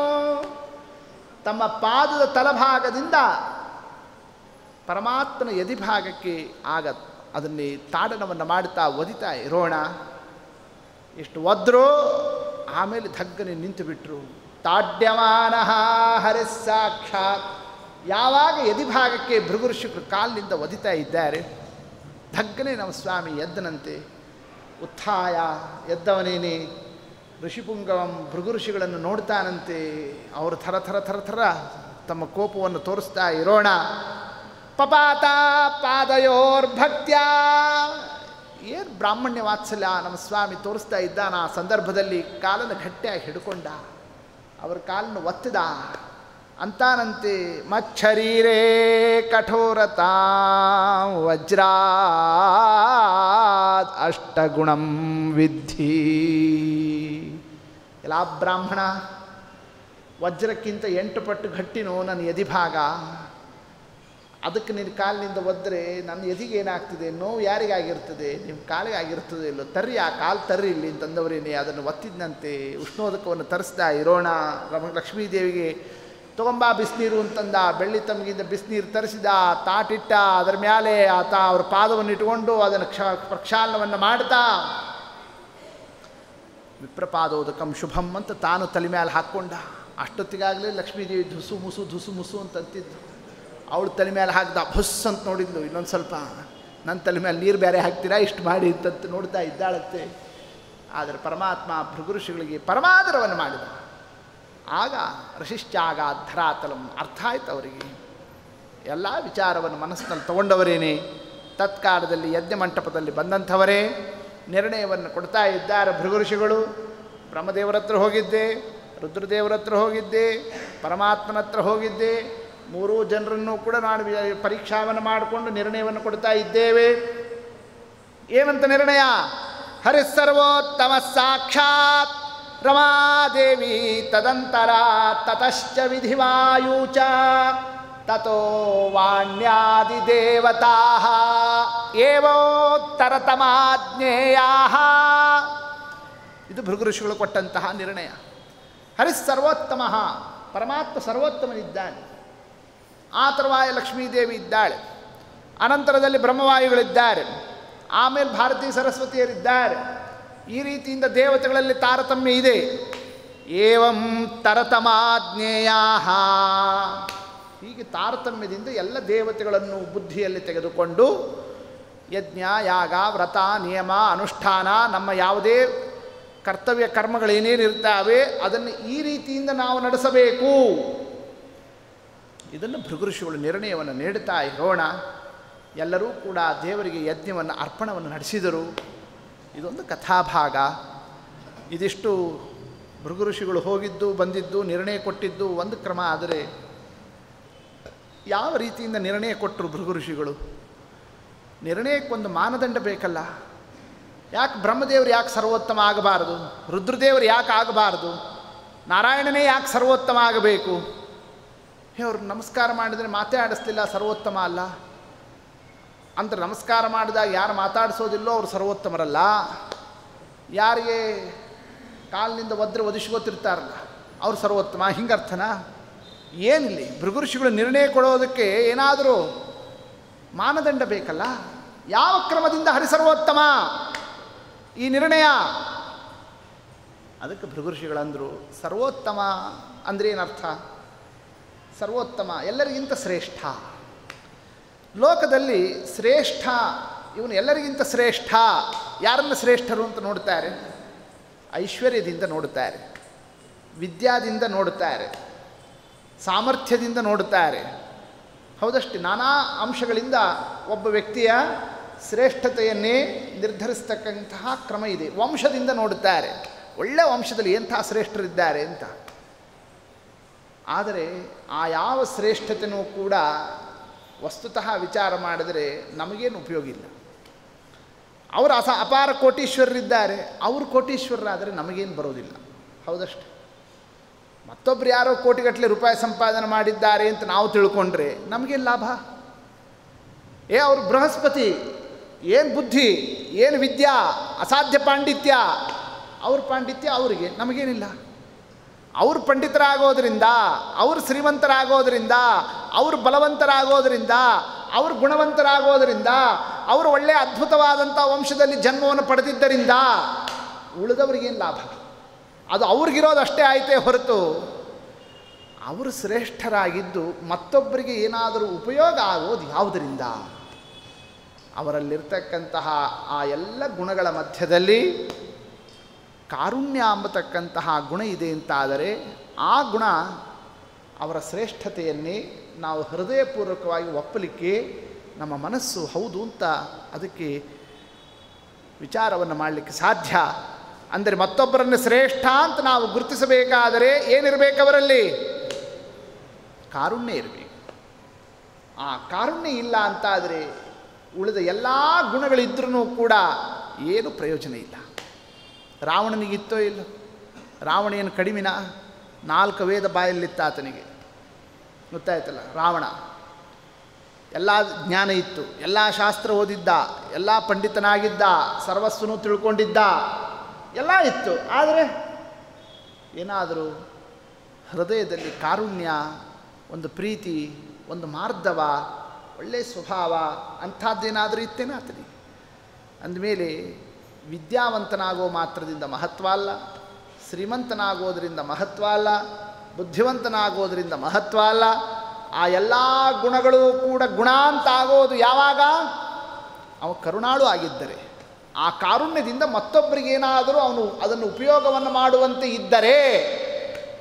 ತಮ್ಮ ಪಾದದ ತಲಭಾಗದಿಂದ ಪರಮಾತ್ಮನ ಎದಿಭಾಗಕ್ಕೆ ಆಗ ಅದನ್ನೇ ತಾಡನವನ್ನು ಮಾಡ್ತಾ ಒದಿತಾ ಇರೋಣ ಎಷ್ಟು ಒದ್ರು ಆಮೇಲೆ ಧಗ್ಗನೆ ನಿಂತು ಬಿಟ್ಟರು ತಾಡ್ಯಮಾನ ಹರಿಸ್ಸಾಕ್ಷಾತ್ ಯಾವಾಗ ಎದಿಭಾಗಕ್ಕೆ ಭೃಗುಋಷಿಕರು ಕಾಲಿನಿಂದ ಒದಿತಾ ಇದ್ದಾರೆ ಧಗ್ಗನೆ ನಮ್ಮ ಸ್ವಾಮಿ ಎದ್ದನಂತೆ ಉತ್ಥಾಯ ಎದ್ದವನೇನೆ ಋಷಿಪುಂಗವಂ ಭೃಗು ಋಷಿಗಳನ್ನು ನೋಡ್ತಾನಂತೆ ಅವರು ಥರ ಥರ ಥರ ಥರ ತಮ್ಮ ಕೋಪವನ್ನು ತೋರಿಸ್ತಾ ಇರೋಣ ಪಪಾತ ಪಾದಯೋರ್ಭಕ್ತ್ಯ ಏನು ಬ್ರಾಹ್ಮಣ್ಯ ವಾತ್ಸಲ್ಯ ನಮ್ಮ ಸ್ವಾಮಿ ತೋರಿಸ್ತಾ ಇದ್ದಾನ ಆ ಸಂದರ್ಭದಲ್ಲಿ ಕಾಲನ್ನು ಗಟ್ಟಿಯಾಗಿ ಹಿಡ್ಕೊಂಡ ಅವರ ಕಾಲನ್ನು ಒತ್ತಿದ ಅಂತಾನಂತೆ ಮಚ್ಚರೀರೇ ಕಠೋರತಾ ವಜ್ರಾ ಅಷ್ಟಗುಣಂ ವಿದ್ಧಿ ಎಲ್ಲ ಬ್ರಾಹ್ಮಣ ವಜ್ರಕ್ಕಿಂತ ಎಂಟು ಪಟ್ಟು ಗಟ್ಟಿನೋ ನನ್ನ ಎದಿಭಾಗ ಅದಕ್ಕೆ ನಿನ್ನ ಕಾಲಿನಿಂದ ಒದ್ದರೆ ನನ್ನ ಎದಿಗೆ ಏನಾಗ್ತದೆ ನೋವು ಯಾರಿಗಾಗಿರ್ತದೆ ನಿಮ್ಮ ಕಾಲಿಗೆ ಆಗಿರ್ತದೆ ಇಲ್ಲೋ ತರ್ರಿ ಆ ಕಾಲು ತರ್ರಿ ಇಲ್ಲಿ ಅಂತಂದವರೇನೆ ಅದನ್ನು ಒತ್ತಿದ್ದಂತೆ ಉಷ್ಣೋದಕವನ್ನು ತರಿಸ್ದ ಇರೋಣ ರಮ ಲಕ್ಷ್ಮೀದೇವಿಗೆ ತೊಗೊಂಬ ಬಿಸಿನೀರು ಅಂತಂದ ಬೆಳ್ಳಿ ತಮಗಿಂದ ಬಿಸಿನೀರು ತರಿಸಿದ ತಾಟಿಟ್ಟ ಅದರ ಮೇಲೆ ಆತ ಅವ್ರ ಪಾದವನ್ನು ಇಟ್ಕೊಂಡು ಅದನ್ನು ಕ್ಷ ಪ್ರಕ್ಷಾಲನವನ್ನು ಮಾಡ್ತಾ ವಿಪ್ರಪಾದೋದಕಂ ಶುಭಂ ಅಂತ ತಾನು ತಲೆ ಮೇಲೆ ಹಾಕ್ಕೊಂಡ ಅಷ್ಟೊತ್ತಿಗಾಗಲೇ ಲಕ್ಷ್ಮೀದೇವಿ ಧುಸು ಮುಸು ಧುಸು ಮುಸು ಅಂತ ಅಂತಿದ್ದು ಅವಳು ತಲೆ ಮೇಲೆ ಹಾಕ್ದ ಭುಸ್ ಅಂತ ನೋಡಿದ್ಲು ಇನ್ನೊಂದು ಸ್ವಲ್ಪ ನನ್ನ ತಲೆ ಮೇಲೆ ನೀರು ಬೇರೆ ಹಾಕ್ತೀರಾ ಇಷ್ಟು ಮಾಡಿ ಅಂತಂತ ನೋಡ್ತಾ ಇದ್ದಾಳಂತೆ ಆದರೆ ಪರಮಾತ್ಮ ಭೃಗುಋಷಿಗಳಿಗೆ ಪರಮಾದರವನ್ನು ಮಾಡಿದ ಆಗ ಋಷಿಶ್ಚಾಗ ಧರಾತಲಂ ಅರ್ಥ ಆಯ್ತು ಅವರಿಗೆ ಎಲ್ಲ ವಿಚಾರವನ್ನು ಮನಸ್ಸಿನಲ್ಲಿ ತಗೊಂಡವರೇನೆ ತತ್ಕಾಲದಲ್ಲಿ ಯಜ್ಞ ಮಂಟಪದಲ್ಲಿ ಬಂದಂಥವರೇ ನಿರ್ಣಯವನ್ನು ಕೊಡ್ತಾ ಇದ್ದಾರೆ ಭೃಗು ಋಷಿಗಳು ಬ್ರಹ್ಮದೇವರ ಹತ್ರ ಹೋಗಿದ್ದೆ ರುದ್ರದೇವರ ಹತ್ರ ಹೋಗಿದ್ದೆ ಪರಮಾತ್ಮನ ಹತ್ರ ಹೋಗಿದ್ದೆ ಮೂರೂ ಜನರನ್ನು ಕೂಡ ನಾನು ವಿ- ಪರೀಕ್ಷಾವನ್ನು ಮಾಡಿಕೊಂಡು ನಿರ್ಣಯವನ್ನು ಕೊಡ್ತಾ ಇದ್ದೇವೆ ಏನಂತ ನಿರ್ಣಯ ಹರಿಸರ್ವೋತ್ತಮ ಸಾಕ್ಷಾತ್ ರಮಾದೇವಿ ತದಂತರ ತತಶ್ಚ ವಿಧಿವಾಯೂಚ ತಥೋ ವಾಣ್ಯಾದಿದೇವತಾ ಏವೋತ್ತರತಮಾಜ್ಞೇಯಾ ಇದು ಭೃಗು ಋಷಿಗಳು ಕೊಟ್ಟಂತಹ ನಿರ್ಣಯ ಹರಿಸ್ ಸರ್ವೋತ್ತಮ ಪರಮಾತ್ಮ ಸರ್ವೋತ್ತಮನಿದ್ದಾನೆ ಆ ತರುವಾಯ ಲಕ್ಷ್ಮೀದೇವಿ ಇದ್ದಾಳೆ ಅನಂತರದಲ್ಲಿ ಬ್ರಹ್ಮವಾಯುಗಳಿದ್ದಾರೆ ಆಮೇಲೆ ಭಾರತೀ ಸರಸ್ವತಿಯರಿದ್ದಾರೆ ಈ ರೀತಿಯಿಂದ ದೇವತೆಗಳಲ್ಲಿ ತಾರತಮ್ಯ ಇದೆ ಏವಂ ತರತಮಾಜ್ಞೇಯಾ ಹೀಗೆ ತಾರತಮ್ಯದಿಂದ ಎಲ್ಲ ದೇವತೆಗಳನ್ನು ಬುದ್ಧಿಯಲ್ಲಿ ತೆಗೆದುಕೊಂಡು ಯಜ್ಞ ಯಾಗ ವ್ರತ ನಿಯಮ ಅನುಷ್ಠಾನ ನಮ್ಮ ಯಾವುದೇ ಕರ್ತವ್ಯ ಕರ್ಮಗಳೇನೇನಿರ್ತಾವೆ ಅದನ್ನು ಈ ರೀತಿಯಿಂದ ನಾವು ನಡೆಸಬೇಕು ಇದನ್ನು ಭೃಗುಋಷಿಗಳು ನಿರ್ಣಯವನ್ನು ನೀಡುತ್ತಾ ಇರೋಣ ಎಲ್ಲರೂ ಕೂಡ ದೇವರಿಗೆ ಯಜ್ಞವನ್ನು ಅರ್ಪಣವನ್ನು ನಡೆಸಿದರು ಇದೊಂದು ಕಥಾಭಾಗ ಇದಿಷ್ಟು ಭೃಗುಋಷಿಗಳು ಹೋಗಿದ್ದು ಬಂದಿದ್ದು ನಿರ್ಣಯ ಕೊಟ್ಟಿದ್ದು ಒಂದು ಕ್ರಮ ಆದರೆ ಯಾವ ರೀತಿಯಿಂದ ನಿರ್ಣಯ ಕೊಟ್ಟರು ಭೃಗುಋಷಿಗಳು ನಿರ್ಣಯಕ್ಕೊಂದು ಮಾನದಂಡ ಬೇಕಲ್ಲ ಯಾಕೆ ಬ್ರಹ್ಮದೇವರು ಯಾಕೆ ಸರ್ವೋತ್ತಮ ಆಗಬಾರದು ರುದ್ರದೇವರು ಯಾಕೆ ಆಗಬಾರದು ನಾರಾಯಣನೇ ಯಾಕೆ ಸರ್ವೋತ್ತಮ ಆಗಬೇಕು ಹೇ ಅವ್ರು ನಮಸ್ಕಾರ ಮಾಡಿದರೆ ಮಾತೇ ಆಡಿಸ್ಲಿಲ್ಲ ಸರ್ವೋತ್ತಮ ಅಲ್ಲ ಅಂತ ನಮಸ್ಕಾರ ಮಾಡಿದಾಗ ಯಾರು ಮಾತಾಡಿಸೋದಿಲ್ಲೋ ಅವ್ರು ಸರ್ವೋತ್ತಮರಲ್ಲ ಯಾರಿಗೆ ಕಾಲಿನಿಂದ ಒದ್ರೆ ಒದಿಸ್ಕೋತಿರ್ತಾರಲ್ಲ ಅವ್ರು ಸರ್ವೋತ್ತಮ ಹಿಂಗರ್ಥನಾ ಏನಿಲ್ಲ ಭೃಗುಋಷಿಗಳು ನಿರ್ಣಯ ಕೊಡೋದಕ್ಕೆ ಏನಾದರೂ ಮಾನದಂಡ ಬೇಕಲ್ಲ ಯಾವ ಕ್ರಮದಿಂದ ಹರಿಸರ್ವೋತ್ತಮ ಈ ನಿರ್ಣಯ ಅದಕ್ಕೆ ಭೃಗುಋಷಿಗಳಂದರು ಸರ್ವೋತ್ತಮ ಅಂದ್ರೆ ಏನರ್ಥ ಸರ್ವೋತ್ತಮ ಎಲ್ಲರಿಗಿಂತ ಶ್ರೇಷ್ಠ ಲೋಕದಲ್ಲಿ ಶ್ರೇಷ್ಠ ಇವನು ಎಲ್ಲರಿಗಿಂತ ಶ್ರೇಷ್ಠ ಯಾರನ್ನು ಶ್ರೇಷ್ಠರು ಅಂತ ನೋಡ್ತಾರೆ ಐಶ್ವರ್ಯದಿಂದ ನೋಡುತ್ತಾರೆ ವಿದ್ಯಾದಿಂದ ನೋಡುತ್ತಾರೆ ಸಾಮರ್ಥ್ಯದಿಂದ ನೋಡುತ್ತಾರೆ ಹೌದಷ್ಟೇ ನಾನಾ ಅಂಶಗಳಿಂದ ಒಬ್ಬ ವ್ಯಕ್ತಿಯ ಶ್ರೇಷ್ಠತೆಯನ್ನೇ ನಿರ್ಧರಿಸ್ತಕ್ಕಂತಹ ಕ್ರಮ ಇದೆ ವಂಶದಿಂದ ನೋಡುತ್ತಾರೆ ಒಳ್ಳೆಯ ವಂಶದಲ್ಲಿ ಎಂಥ ಶ್ರೇಷ್ಠರಿದ್ದಾರೆ ಅಂತ ಆದರೆ ಆ ಯಾವ ಶ್ರೇಷ್ಠತೆಯೂ ಕೂಡ ವಸ್ತುತಃ ವಿಚಾರ ಮಾಡಿದರೆ ನಮಗೇನು ಉಪಯೋಗ ಇಲ್ಲ ಅವರು ಅಸ ಅಪಾರ ಕೋಟೀಶ್ವರರಿದ್ದಾರೆ ಅವರು ಕೋಟೀಶ್ವರರಾದರೆ ನಮಗೇನು ಬರೋದಿಲ್ಲ ಹೌದಷ್ಟೆ ಮತ್ತೊಬ್ರು ಯಾರೋ ಕೋಟಿಗಟ್ಟಲೆ ರೂಪಾಯಿ ಸಂಪಾದನೆ ಮಾಡಿದ್ದಾರೆ ಅಂತ ನಾವು ತಿಳ್ಕೊಂಡ್ರೆ ನಮಗೇನು ಲಾಭ ಏ ಅವರು ಬೃಹಸ್ಪತಿ ಏನು ಬುದ್ಧಿ ಏನು ವಿದ್ಯಾ ಅಸಾಧ್ಯ ಪಾಂಡಿತ್ಯ ಅವ್ರ ಪಾಂಡಿತ್ಯ ಅವರಿಗೆ ನಮಗೇನಿಲ್ಲ ಅವರು ಪಂಡಿತರಾಗೋದ್ರಿಂದ ಅವರು ಶ್ರೀಮಂತರಾಗೋದ್ರಿಂದ ಅವರು ಬಲವಂತರಾಗೋದ್ರಿಂದ ಅವರು ಗುಣವಂತರಾಗೋದ್ರಿಂದ ಅವರು ಒಳ್ಳೆಯ ಅದ್ಭುತವಾದಂಥ ವಂಶದಲ್ಲಿ ಜನ್ಮವನ್ನು ಪಡೆದಿದ್ದರಿಂದ ಉಳಿದವರಿಗೇನು ಲಾಭ ಅದು ಅವ್ರಿಗಿರೋದು ಅಷ್ಟೇ ಆಯಿತೇ ಹೊರತು ಅವರು ಶ್ರೇಷ್ಠರಾಗಿದ್ದು ಮತ್ತೊಬ್ಬರಿಗೆ ಏನಾದರೂ ಉಪಯೋಗ ಆಗೋದು ಯಾವುದರಿಂದ ಅವರಲ್ಲಿರ್ತಕ್ಕಂತಹ ಆ ಎಲ್ಲ ಗುಣಗಳ ಮಧ್ಯದಲ್ಲಿ ಕಾರುಣ್ಯ ಅಂಬತಕ್ಕಂತಹ ಗುಣ ಇದೆ ಅಂತಾದರೆ ಆ ಗುಣ ಅವರ ಶ್ರೇಷ್ಠತೆಯನ್ನೇ ನಾವು ಹೃದಯಪೂರ್ವಕವಾಗಿ ಒಪ್ಪಲಿಕ್ಕೆ ನಮ್ಮ ಮನಸ್ಸು ಹೌದು ಅಂತ ಅದಕ್ಕೆ ವಿಚಾರವನ್ನು ಮಾಡಲಿಕ್ಕೆ ಸಾಧ್ಯ ಅಂದರೆ ಮತ್ತೊಬ್ಬರನ್ನು ಶ್ರೇಷ್ಠ ಅಂತ ನಾವು ಗುರುತಿಸಬೇಕಾದರೆ ಏನಿರಬೇಕು ಅವರಲ್ಲಿ ಕಾರುಣ್ಯ ಇರಬೇಕು ಆ ಕಾರುಣ್ಯ ಇಲ್ಲ ಅಂತಾದರೆ ಉಳಿದ ಎಲ್ಲ ಗುಣಗಳಿದ್ರೂ ಕೂಡ ಏನು ಪ್ರಯೋಜನ ಇಲ್ಲ ರಾವಣನಿಗಿತ್ತೋ ಇಲ್ಲ ರಾವಣ ಏನು ಕಡಿಮಿನ ನಾಲ್ಕು ವೇದ ಬಾಯಲ್ಲಿತ್ತ ಆತನಿಗೆ ಗೊತ್ತಾಯ್ತಲ್ಲ ರಾವಣ ಎಲ್ಲ ಜ್ಞಾನ ಇತ್ತು ಎಲ್ಲ ಶಾಸ್ತ್ರ ಓದಿದ್ದ ಎಲ್ಲ ಪಂಡಿತನಾಗಿದ್ದ ಸರ್ವಸ್ವನು ತಿಳ್ಕೊಂಡಿದ್ದ ಎಲ್ಲ ಇತ್ತು ಆದರೆ ಏನಾದರೂ ಹೃದಯದಲ್ಲಿ ಕಾರುಣ್ಯ ಒಂದು ಪ್ರೀತಿ ಒಂದು ಮಾರ್ಧವ ಒಳ್ಳೆಯ ಸ್ವಭಾವ ಅಂಥದ್ದೇನಾದರೂ ಇತ್ತೇನ ಆತನಿಗೆ ಅಂದಮೇಲೆ ವಿದ್ಯಾವಂತನಾಗೋ ಮಾತ್ರದಿಂದ ಮಹತ್ವ ಅಲ್ಲ ಶ್ರೀಮಂತನಾಗೋದರಿಂದ ಮಹತ್ವ ಅಲ್ಲ ಬುದ್ಧಿವಂತನಾಗೋದರಿಂದ ಮಹತ್ವ ಅಲ್ಲ ಆ ಎಲ್ಲ ಗುಣಗಳು ಕೂಡ ಗುಣ ಅಂತ ಆಗೋದು ಯಾವಾಗ ಅವ ಕರುಣಾಳು ಆಗಿದ್ದರೆ ಆ ಕಾರುಣ್ಯದಿಂದ ಮತ್ತೊಬ್ಬರಿಗೇನಾದರೂ ಅವನು ಅದನ್ನು ಉಪಯೋಗವನ್ನು ಮಾಡುವಂತೆ ಇದ್ದರೆ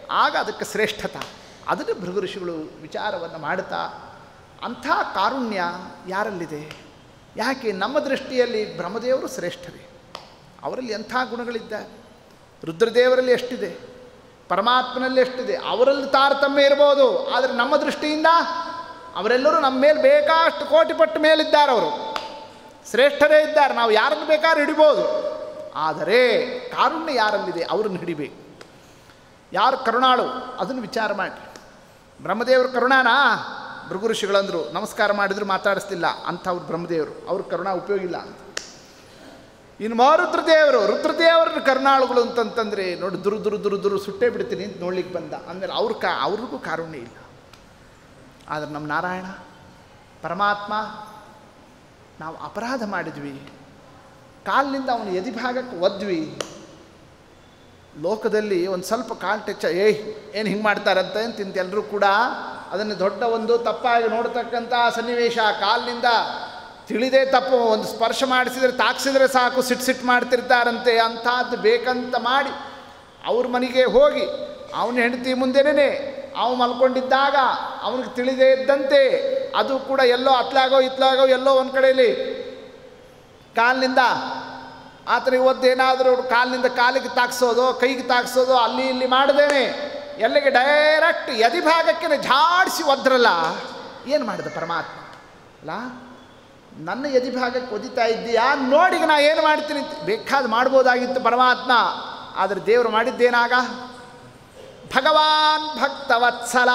ಆಗ ಅದಕ್ಕೆ ಶ್ರೇಷ್ಠತ ಅದನ್ನು ಭೃಗು ಋಷಿಗಳು ವಿಚಾರವನ್ನು ಮಾಡುತ್ತಾ ಅಂಥ ಕಾರುಣ್ಯ ಯಾರಲ್ಲಿದೆ ಯಾಕೆ ನಮ್ಮ ದೃಷ್ಟಿಯಲ್ಲಿ ಬ್ರಹ್ಮದೇವರು ಶ್ರೇಷ್ಠರೇ ಅವರಲ್ಲಿ ಎಂಥ ಗುಣಗಳಿದ್ದಾರೆ ರುದ್ರದೇವರಲ್ಲಿ ಎಷ್ಟಿದೆ ಪರಮಾತ್ಮನಲ್ಲಿ ಎಷ್ಟಿದೆ ಅವರಲ್ಲಿ ತಾರತಮ್ಯ ಇರ್ಬೋದು ಆದರೆ ನಮ್ಮ ದೃಷ್ಟಿಯಿಂದ ಅವರೆಲ್ಲರೂ ನಮ್ಮ ಮೇಲೆ ಬೇಕಾಷ್ಟು ಕೋಟಿ ಪಟ್ಟು ಮೇಲಿದ್ದಾರೆ ಅವರು ಶ್ರೇಷ್ಠರೇ ಇದ್ದಾರೆ ನಾವು ಯಾರನ್ನು ಬೇಕಾದ್ರೂ ಹಿಡಿಬೋದು ಆದರೆ ಕಾರುಣ್ಯ ಯಾರಲ್ಲಿದೆ ಅವ್ರನ್ನ ಹಿಡಿಬೇಕು ಯಾರು ಕರುಣಾಳು ಅದನ್ನು ವಿಚಾರ ಮಾಡಿ ಬ್ರಹ್ಮದೇವರು ಕರುಣಾನಾ ಭೃಗು ಋಷಿಗಳಂದರು ನಮಸ್ಕಾರ ಮಾಡಿದ್ರು ಮಾತಾಡಿಸ್ತಿಲ್ಲ ಅಂಥವ್ರು ಬ್ರಹ್ಮದೇವರು ಅವ್ರ ಕರುಣಾ ಉಪಯೋಗ ಇಲ್ಲ ಅಂತ ಇನ್ನು ಮಾ ರುದ್ರದೇವರು ರುದ್ರದೇವರ ಕರುಣಾಳುಗಳು ಅಂತಂತಂದರೆ ನೋಡಿ ದುರು ದುರು ದುರು ದುರು ಸುಟ್ಟೇ ಬಿಡ್ತೀನಿ ಅಂತ ನೋಡ್ಲಿಕ್ಕೆ ಬಂದ ಅಂದಮೇಲೆ ಅವ್ರ ಕಾ ಅವ್ರಿಗೂ ಕಾರುಣ್ಯ ಇಲ್ಲ ಆದರೆ ನಮ್ಮ ನಾರಾಯಣ ಪರಮಾತ್ಮ ನಾವು ಅಪರಾಧ ಮಾಡಿದ್ವಿ ಕಾಲಿನಿಂದ ಅವನು ಎದಿಭಾಗಕ್ಕೆ ಒದ್ವಿ ಲೋಕದಲ್ಲಿ ಒಂದು ಸ್ವಲ್ಪ ಕಾಲು ಟೆಚ್ಚ ಏಯ್ ಏನು ಹಿಂಗೆ ಮಾಡ್ತಾರಂತೆ ಅಂತಿಂತ ಎಲ್ಲರೂ ಕೂಡ ಅದನ್ನು ದೊಡ್ಡ ಒಂದು ತಪ್ಪಾಗಿ ನೋಡ್ತಕ್ಕಂಥ ಸನ್ನಿವೇಶ ಕಾಲಿನಿಂದ ತಿಳಿದೇ ತಪ್ಪು ಒಂದು ಸ್ಪರ್ಶ ಮಾಡಿಸಿದರೆ ತಾಕ್ಸಿದ್ರೆ ಸಾಕು ಸಿಟ್ಟು ಸಿಟ್ಟು ಮಾಡ್ತಿರ್ತಾರಂತೆ ಅಂಥದ್ದು ಬೇಕಂತ ಮಾಡಿ ಅವ್ರ ಮನೆಗೆ ಹೋಗಿ ಅವನ ಹೆಂಡತಿ ಮುಂದೆನೇ ಅವ ಮಲ್ಕೊಂಡಿದ್ದಾಗ ಅವನಿಗೆ ತಿಳಿದೇ ಇದ್ದಂತೆ ಅದು ಕೂಡ ಎಲ್ಲೋ ಅತ್ಲಾಗೋ ಇತ್ಲಾಗೋ ಎಲ್ಲೋ ಒಂದು ಕಡೆಯಲ್ಲಿ ಕಾಲಿನಿಂದ ಆತನಿಗೆ ಒದ್ದೇನಾದರೂ ಕಾಲಿನಿಂದ ಕಾಲಿಗೆ ತಾಕ್ಸೋದು ಕೈಗೆ ತಾಕ್ಸೋದು ಅಲ್ಲಿ ಇಲ್ಲಿ ಮಾಡದೇನೆ ಎಲ್ಲಿಗೆ ಡೈರೆಕ್ಟ್ ಎದಿಭಾಗಕ್ಕೆ ಝಾಡಿಸಿ ಒದ್ರಲ್ಲ ಏನು ಮಾಡಿದ ಪರಮಾತ್ಮ ಅಲ್ಲ ನನ್ನ ಎದಿಭಾಗಕ್ಕೆ ಒದಿತಾ ಇದ್ದೀಯಾ ನೋಡಿಗ ನಾ ಏನು ಮಾಡ್ತೀನಿ ಅಂತ ಬೇಕಾದ ಮಾಡ್ಬೋದಾಗಿತ್ತು ಪರಮಾತ್ಮ ಆದರೆ ದೇವರು ಮಾಡಿದ್ದೇನಾಗ ಭಗವಾನ್ ಭಕ್ತವತ್ಸಲ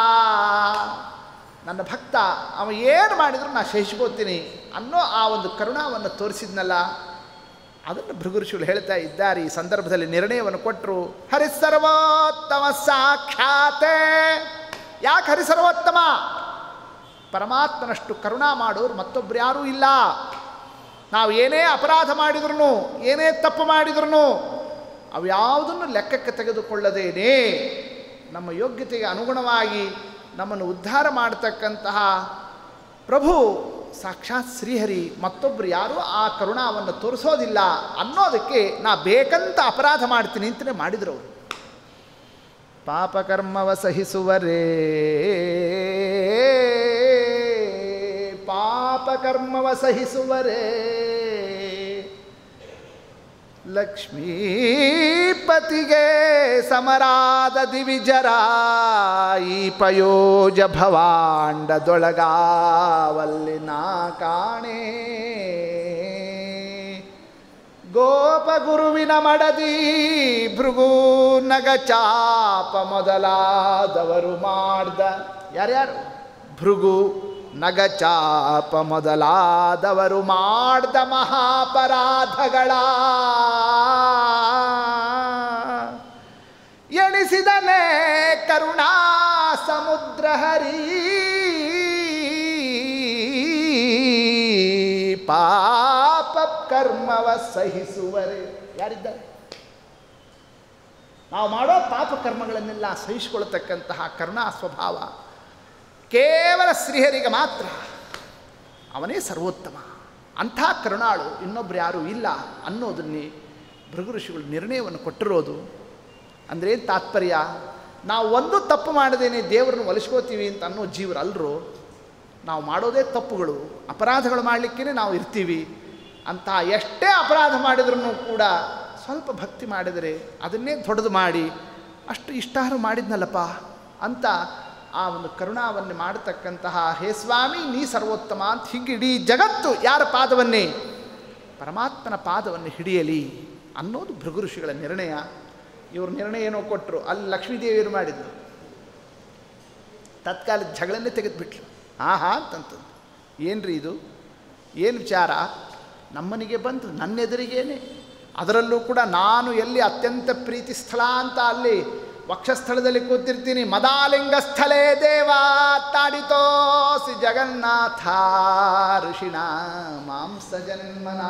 ನನ್ನ ಭಕ್ತ ಅವ ಏನು ಮಾಡಿದ್ರು ನಾ ಸಹಿಸ್ಕೋತೀನಿ ಅನ್ನೋ ಆ ಒಂದು ಕರುಣಾವನ್ನು ತೋರಿಸಿದ್ನಲ್ಲ ಅದನ್ನು ಭೃಗುರುಷಿಗಳು ಹೇಳ್ತಾ ಇದ್ದಾರೆ ಈ ಸಂದರ್ಭದಲ್ಲಿ ನಿರ್ಣಯವನ್ನು ಕೊಟ್ಟರು ಹರಿಸರ್ವೋತ್ತಮ ಸಾಕ್ಷಾತೆ ಯಾಕೆ ಹರಿಸರ್ವೋತ್ತಮ ಪರಮಾತ್ಮನಷ್ಟು ಕರುಣಾ ಮಾಡೋರು ಮತ್ತೊಬ್ರು ಯಾರೂ ಇಲ್ಲ ನಾವು ಏನೇ ಅಪರಾಧ ಮಾಡಿದ್ರು ಏನೇ ತಪ್ಪು ಮಾಡಿದ್ರು ಅವು ಯಾವುದನ್ನು ಲೆಕ್ಕಕ್ಕೆ ತೆಗೆದುಕೊಳ್ಳದೇನೆ ನಮ್ಮ ಯೋಗ್ಯತೆಗೆ ಅನುಗುಣವಾಗಿ ನಮ್ಮನ್ನು ಉದ್ಧಾರ ಮಾಡತಕ್ಕಂತಹ ಪ್ರಭು ಸಾಕ್ಷಾತ್ ಶ್ರೀಹರಿ ಮತ್ತೊಬ್ಬರು ಯಾರೂ ಆ ಕರುಣಾವನ್ನು ತೋರಿಸೋದಿಲ್ಲ ಅನ್ನೋದಕ್ಕೆ ನಾ ಬೇಕಂತ ಅಪರಾಧ ಮಾಡ್ತೀನಿ ಅಂತಲೇ ಮಾಡಿದರು ಅವರು ಪಾಪಕರ್ಮವ ಸಹಿಸುವರೇ ಪಾಪಕರ್ಮವ ಸಹಿಸುವರೇ ಲಕ್ಷ್ಮೀಪತಿಗೆ ಸಮರಾದ ದಿವಿಜರ ಈ ಪಯೋಜ ಭವಾಂಡದೊಳಗಾವಲ್ಲಿ ನಾ ಕಾಣೆ ಗೋಪಗುರುವಿನ ಮಡದಿ ಭೃಗು ನಗಚಾಪ ಮೊದಲಾದವರು ಮಾಡ್ದ ಯಾರ್ಯಾರು ಭೃಗು ನಗಚಾಪ ಮೊದಲಾದವರು ಮಾಡ್ದ ಮಹಾಪರಾಧಗಳ ಎಣಿಸಿದನೇ ಕರುಣಾ ಸಮುದ್ರ ಹರಿ ಪಾಪ ಕರ್ಮವ ಸಹಿಸುವರೆ ಯಾರಿದ್ದಾರೆ ನಾವು ಮಾಡೋ ಪಾಪ ಕರ್ಮಗಳನ್ನೆಲ್ಲ ಸಹಿಸಿಕೊಳ್ತಕ್ಕಂತಹ ಕರುಣಾ ಸ್ವಭಾವ ಕೇವಲ ಶ್ರೀಹರಿಗೆ ಮಾತ್ರ ಅವನೇ ಸರ್ವೋತ್ತಮ ಅಂಥ ಕರುಣಾಳು ಇನ್ನೊಬ್ರು ಯಾರೂ ಇಲ್ಲ ಅನ್ನೋದನ್ನೇ ಭೃಗು ಋಷಿಗಳು ನಿರ್ಣಯವನ್ನು ಕೊಟ್ಟಿರೋದು ಅಂದರೆ ಏನು ತಾತ್ಪರ್ಯ ನಾವು ಒಂದು ತಪ್ಪು ಮಾಡದೇನೆ ದೇವರನ್ನು ಒಲಿಸ್ಕೋತೀವಿ ಅಂತ ಅನ್ನೋ ಜೀವರು ಅಲ್ಲರು ನಾವು ಮಾಡೋದೇ ತಪ್ಪುಗಳು ಅಪರಾಧಗಳು ಮಾಡಲಿಕ್ಕೇ ನಾವು ಇರ್ತೀವಿ ಅಂತ ಎಷ್ಟೇ ಅಪರಾಧ ಮಾಡಿದ್ರೂ ಕೂಡ ಸ್ವಲ್ಪ ಭಕ್ತಿ ಮಾಡಿದರೆ ಅದನ್ನೇ ದೊಡ್ಡದು ಮಾಡಿ ಅಷ್ಟು ಇಷ್ಟಾರು ಮಾಡಿದ್ನಲ್ಲಪ್ಪ ಅಂತ ಆ ಒಂದು ಕರುಣಾವನ್ನು ಮಾಡತಕ್ಕಂತಹ ಹೇ ಸ್ವಾಮಿ ನೀ ಸರ್ವೋತ್ತಮ ಅಂತ ಹೀಗೆ ಇಡೀ ಜಗತ್ತು ಯಾರ ಪಾದವನ್ನೇ ಪರಮಾತ್ಮನ ಪಾದವನ್ನು ಹಿಡಿಯಲಿ ಅನ್ನೋದು ಭೃಗು ಋಷಿಗಳ ನಿರ್ಣಯ ಇವರು ನಿರ್ಣಯ ಏನೋ ಕೊಟ್ಟರು ಅಲ್ಲಿ ಲಕ್ಷ್ಮೀದೇವಿಯರು ಮಾಡಿದ್ರು ತತ್ಕಾಲ ಜಗಳನ್ನೇ ತೆಗೆದುಬಿಟ್ರು ಆಹಾ ಅಂತಂತಂದು ಏನ್ರಿ ಇದು ಏನು ವಿಚಾರ ನಮ್ಮನಿಗೆ ಬಂತು ನನ್ನೆದುರಿಗೇನೆ ಅದರಲ್ಲೂ ಕೂಡ ನಾನು ಎಲ್ಲಿ ಅತ್ಯಂತ ಪ್ರೀತಿ ಸ್ಥಳ ಅಂತ ಅಲ್ಲಿ ವಕ್ಷಸ್ಥಳದಲ್ಲಿ ಕೂತಿರ್ತೀನಿ ಮದಾಲಿಂಗ ಸ್ಥಳೇ ದೇವ ತಾಡಿತೋಸಿ ಜಗನ್ನಾಥ ಋಷಿಣ ಮಾಂಸ ಜನ್ಮನ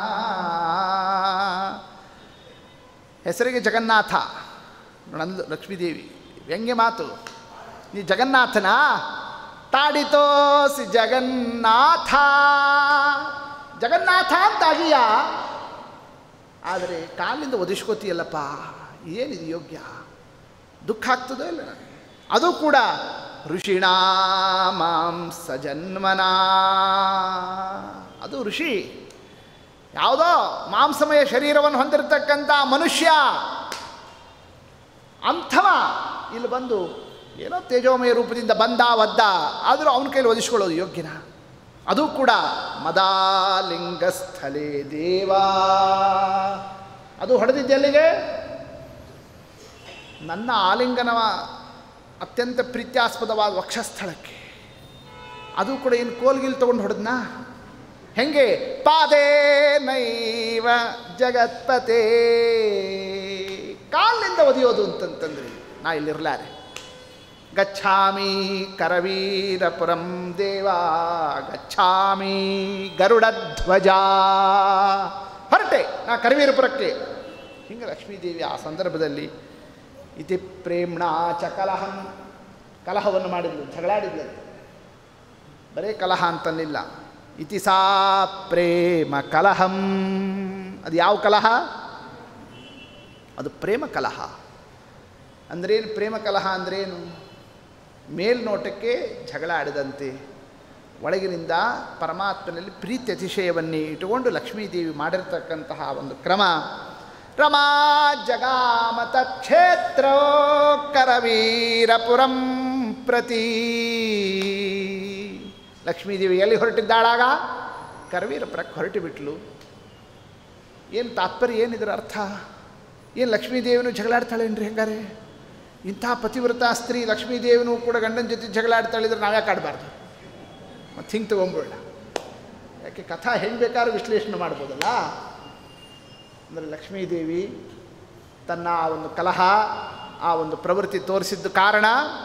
ಹೆಸರಿಗೆ ಜಗನ್ನಾಥ ನಂದು ಲಕ್ಷ್ಮೀದೇವಿ ವ್ಯಂಗ್ಯ ಮಾತು ನೀ ಜಗನ್ನಾಥನ ತಾಡಿತೋಸಿ ಜಗನ್ನಾಥ ಜಗನ್ನಾಥ ಅಂತಾಗಿಯ ಆದರೆ ಕಾಲಿಂದ ಒದಿಸ್ಕೋತೀಯಲ್ಲಪ್ಪ ಏನಿದು ಯೋಗ್ಯ ದುಃಖ ಆಗ್ತದೋ ಇಲ್ಲ ನನಗೆ ಅದು ಕೂಡ ಋಷಿಣಾ ಮಾಂಸ ಜನ್ಮನ ಅದು ಋಷಿ ಯಾವುದೋ ಮಾಂಸಮಯ ಶರೀರವನ್ನು ಹೊಂದಿರತಕ್ಕಂಥ ಮನುಷ್ಯ ಅಂಥವ ಇಲ್ಲಿ ಬಂದು ಏನೋ ತೇಜೋಮಯ ರೂಪದಿಂದ ಬಂದ ಒದ್ದ ಆದರೂ ಅವನ ಕೈಲಿ ಒದಿಸ್ಕೊಳ್ಳೋದು ಯೋಗ್ಯನ ಅದು ಕೂಡ ಮದಾಲಿಂಗಸ್ಥಲೇ ದೇವಾ ಅದು ಹೊಡೆದಿದ್ದೆಲ್ಲಿಗೆ ನನ್ನ ಆಲಿಂಗನವ ಅತ್ಯಂತ ಪ್ರೀತ್ಯಾಸ್ಪದವಾದ ವಕ್ಷಸ್ಥಳಕ್ಕೆ ಅದು ಕೂಡ ಏನು ಕೋಲ್ಗಿಲ್ ತೊಗೊಂಡು ಹೊಡೆದ್ನಾ ಹೆಂಗೆ ಪಾದೇ ನೈವ ಜಗತ್ಪತೆ ಕಾಲಿನಿಂದ ಒದಿಯೋದು ಅಂತಂತಂದ್ರಿ ನಾ ಇಲ್ಲಿರ್ಲಾರೆ ಗಚ್ಛಾಮಿ ಕರವೀರಪುರಂ ದೇವಾ ಗಚ್ಛಾಮಿ ಗರುಡಧ್ವಜ ಹೊರಟೆ ನಾ ಕರವೀರಪುರಕ್ಕೆ ಹಿಂಗೆ ಲಕ್ಷ್ಮೀದೇವಿ ಆ ಸಂದರ್ಭದಲ್ಲಿ ಇತಿ ಪ್ರೇಮ್ಣ ಚ ಕಲಹಂ ಕಲಹವನ್ನು ಮಾಡಿದ್ಲು ಜಗಳಾಡಿದ್ಲಂತೆ ಬರೇ ಕಲಹ ಅಂತನ್ನಿಲ್ಲ ಇತಿ ಸಾ ಪ್ರೇಮ ಕಲಹಂ ಅದು ಯಾವ ಕಲಹ ಅದು ಪ್ರೇಮ ಕಲಹ ಅಂದ್ರೇನು ಪ್ರೇಮ ಕಲಹ ಅಂದ್ರೇನು ಮೇಲ್ನೋಟಕ್ಕೆ ಜಗಳ ಆಡಿದಂತೆ ಒಳಗಿನಿಂದ ಪರಮಾತ್ಮನಲ್ಲಿ ಪ್ರೀತಿ ಅತಿಶಯವನ್ನೇ ಇಟ್ಟುಕೊಂಡು ಲಕ್ಷ್ಮೀದೇವಿ ಮಾಡಿರ್ತಕ್ಕಂತಹ ಒಂದು ಕ್ರಮ ರಮಾ ಜಗಾಮತ ಕ್ಷೇತ್ರ ಕರವೀರಪುರಂ ಪ್ರತಿ ಲಕ್ಷ್ಮೀದೇವಿ ಎಲ್ಲಿ ಹೊರಟಿದ್ದಾಳಾಗ ಕರವೀರಪುರಕ್ಕೆ ಹೊರಟು ಬಿಟ್ಲು ಏನು ತಾತ್ಪರ್ಯ ಏನಿದ್ರ ಅರ್ಥ ಏನು ಲಕ್ಷ್ಮೀದೇವಿನೂ ಜಗಳಾಡ್ತಾಳೇನ್ರಿ ಹೆಂಗಾರೆ ಇಂಥ ಪತಿವ್ರತ ಸ್ತ್ರೀ ಲಕ್ಷ್ಮೀದೇವಿನೂ ಕೂಡ ಗಂಡನ ಜೊತೆ ಜಗಳಾಡ್ತಾಳಿದ್ರೆ ನಾವ್ಯಾಕೆ ಆಡಬಾರ್ದು ಮತ್ತು ಹಿಂಗೆ ತೊಗೊಂಬಿಡೋಣ ಯಾಕೆ ಕಥಾ ಹೆಂಗೆ ಬೇಕಾದ್ರೂ ವಿಶ್ಲೇಷಣೆ ಮಾಡ್ಬೋದಲ್ಲ ಅಂದರೆ ಲಕ್ಷ್ಮೀದೇವಿ ತನ್ನ ಆ ಒಂದು ಕಲಹ ಆ ಒಂದು ಪ್ರವೃತ್ತಿ ತೋರಿಸಿದ್ದು ಕಾರಣ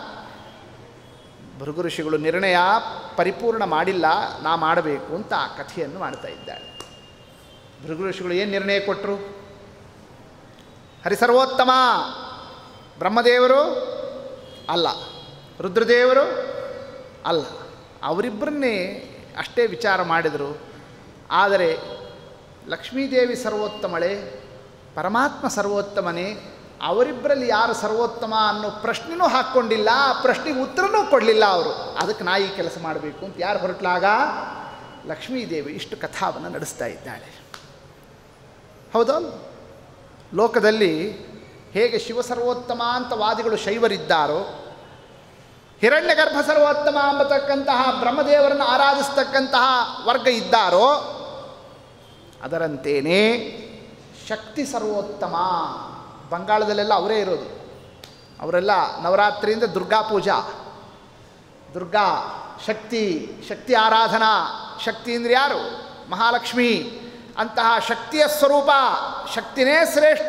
ಭೃಗು ಋಷಿಗಳು ನಿರ್ಣಯ ಪರಿಪೂರ್ಣ ಮಾಡಿಲ್ಲ ನಾ ಮಾಡಬೇಕು ಅಂತ ಆ ಕಥೆಯನ್ನು ಮಾಡ್ತಾ ಇದ್ದಾಳೆ ಭೃಗು ಋಷಿಗಳು ಏನು ನಿರ್ಣಯ ಕೊಟ್ಟರು ಹರಿಸರ್ವೋತ್ತಮ ಬ್ರಹ್ಮದೇವರು ಅಲ್ಲ ರುದ್ರದೇವರು ಅಲ್ಲ ಅವರಿಬ್ಬರನ್ನೇ ಅಷ್ಟೇ ವಿಚಾರ ಮಾಡಿದರು ಆದರೆ ಲಕ್ಷ್ಮೀದೇವಿ ಸರ್ವೋತ್ತಮಳೆ ಪರಮಾತ್ಮ ಸರ್ವೋತ್ತಮನೇ ಅವರಿಬ್ಬರಲ್ಲಿ ಯಾರು ಸರ್ವೋತ್ತಮ ಅನ್ನೋ ಪ್ರಶ್ನೆನೂ ಹಾಕ್ಕೊಂಡಿಲ್ಲ ಆ ಪ್ರಶ್ನೆಗೆ ಉತ್ತರನೂ ಕೊಡಲಿಲ್ಲ ಅವರು ಅದಕ್ಕೆ ನಾ ಈ ಕೆಲಸ ಮಾಡಬೇಕು ಅಂತ ಯಾರು ಹೊರಟ್ಲಾಗ ಲಕ್ಷ್ಮೀದೇವಿ ಇಷ್ಟು ಕಥಾವನ್ನು ನಡೆಸ್ತಾ ಇದ್ದಾಳೆ ಹೌದಾ ಲೋಕದಲ್ಲಿ ಹೇಗೆ ಶಿವ ಸರ್ವೋತ್ತಮ ಅಂತ ವಾದಿಗಳು ಶೈವರಿದ್ದಾರೋ ಹಿರಣ್ಯಗರ್ಭ ಸರ್ವೋತ್ತಮ ಅಂಬತಕ್ಕಂತಹ ಬ್ರಹ್ಮದೇವರನ್ನು ಆರಾಧಿಸ್ತಕ್ಕಂತಹ ವರ್ಗ ಇದ್ದಾರೋ ಅದರಂತೇನೆ ಶಕ್ತಿ ಸರ್ವೋತ್ತಮ ಬಂಗಾಳದಲ್ಲೆಲ್ಲ ಅವರೇ ಇರೋದು ಅವರೆಲ್ಲ ನವರಾತ್ರಿಯಿಂದ ದುರ್ಗಾ ಪೂಜಾ ದುರ್ಗಾ ಶಕ್ತಿ ಶಕ್ತಿ ಆರಾಧನಾ ಶಕ್ತಿ ಅಂದರೆ ಯಾರು ಮಹಾಲಕ್ಷ್ಮಿ ಅಂತಹ ಶಕ್ತಿಯ ಸ್ವರೂಪ ಶಕ್ತಿನೇ ಶ್ರೇಷ್ಠ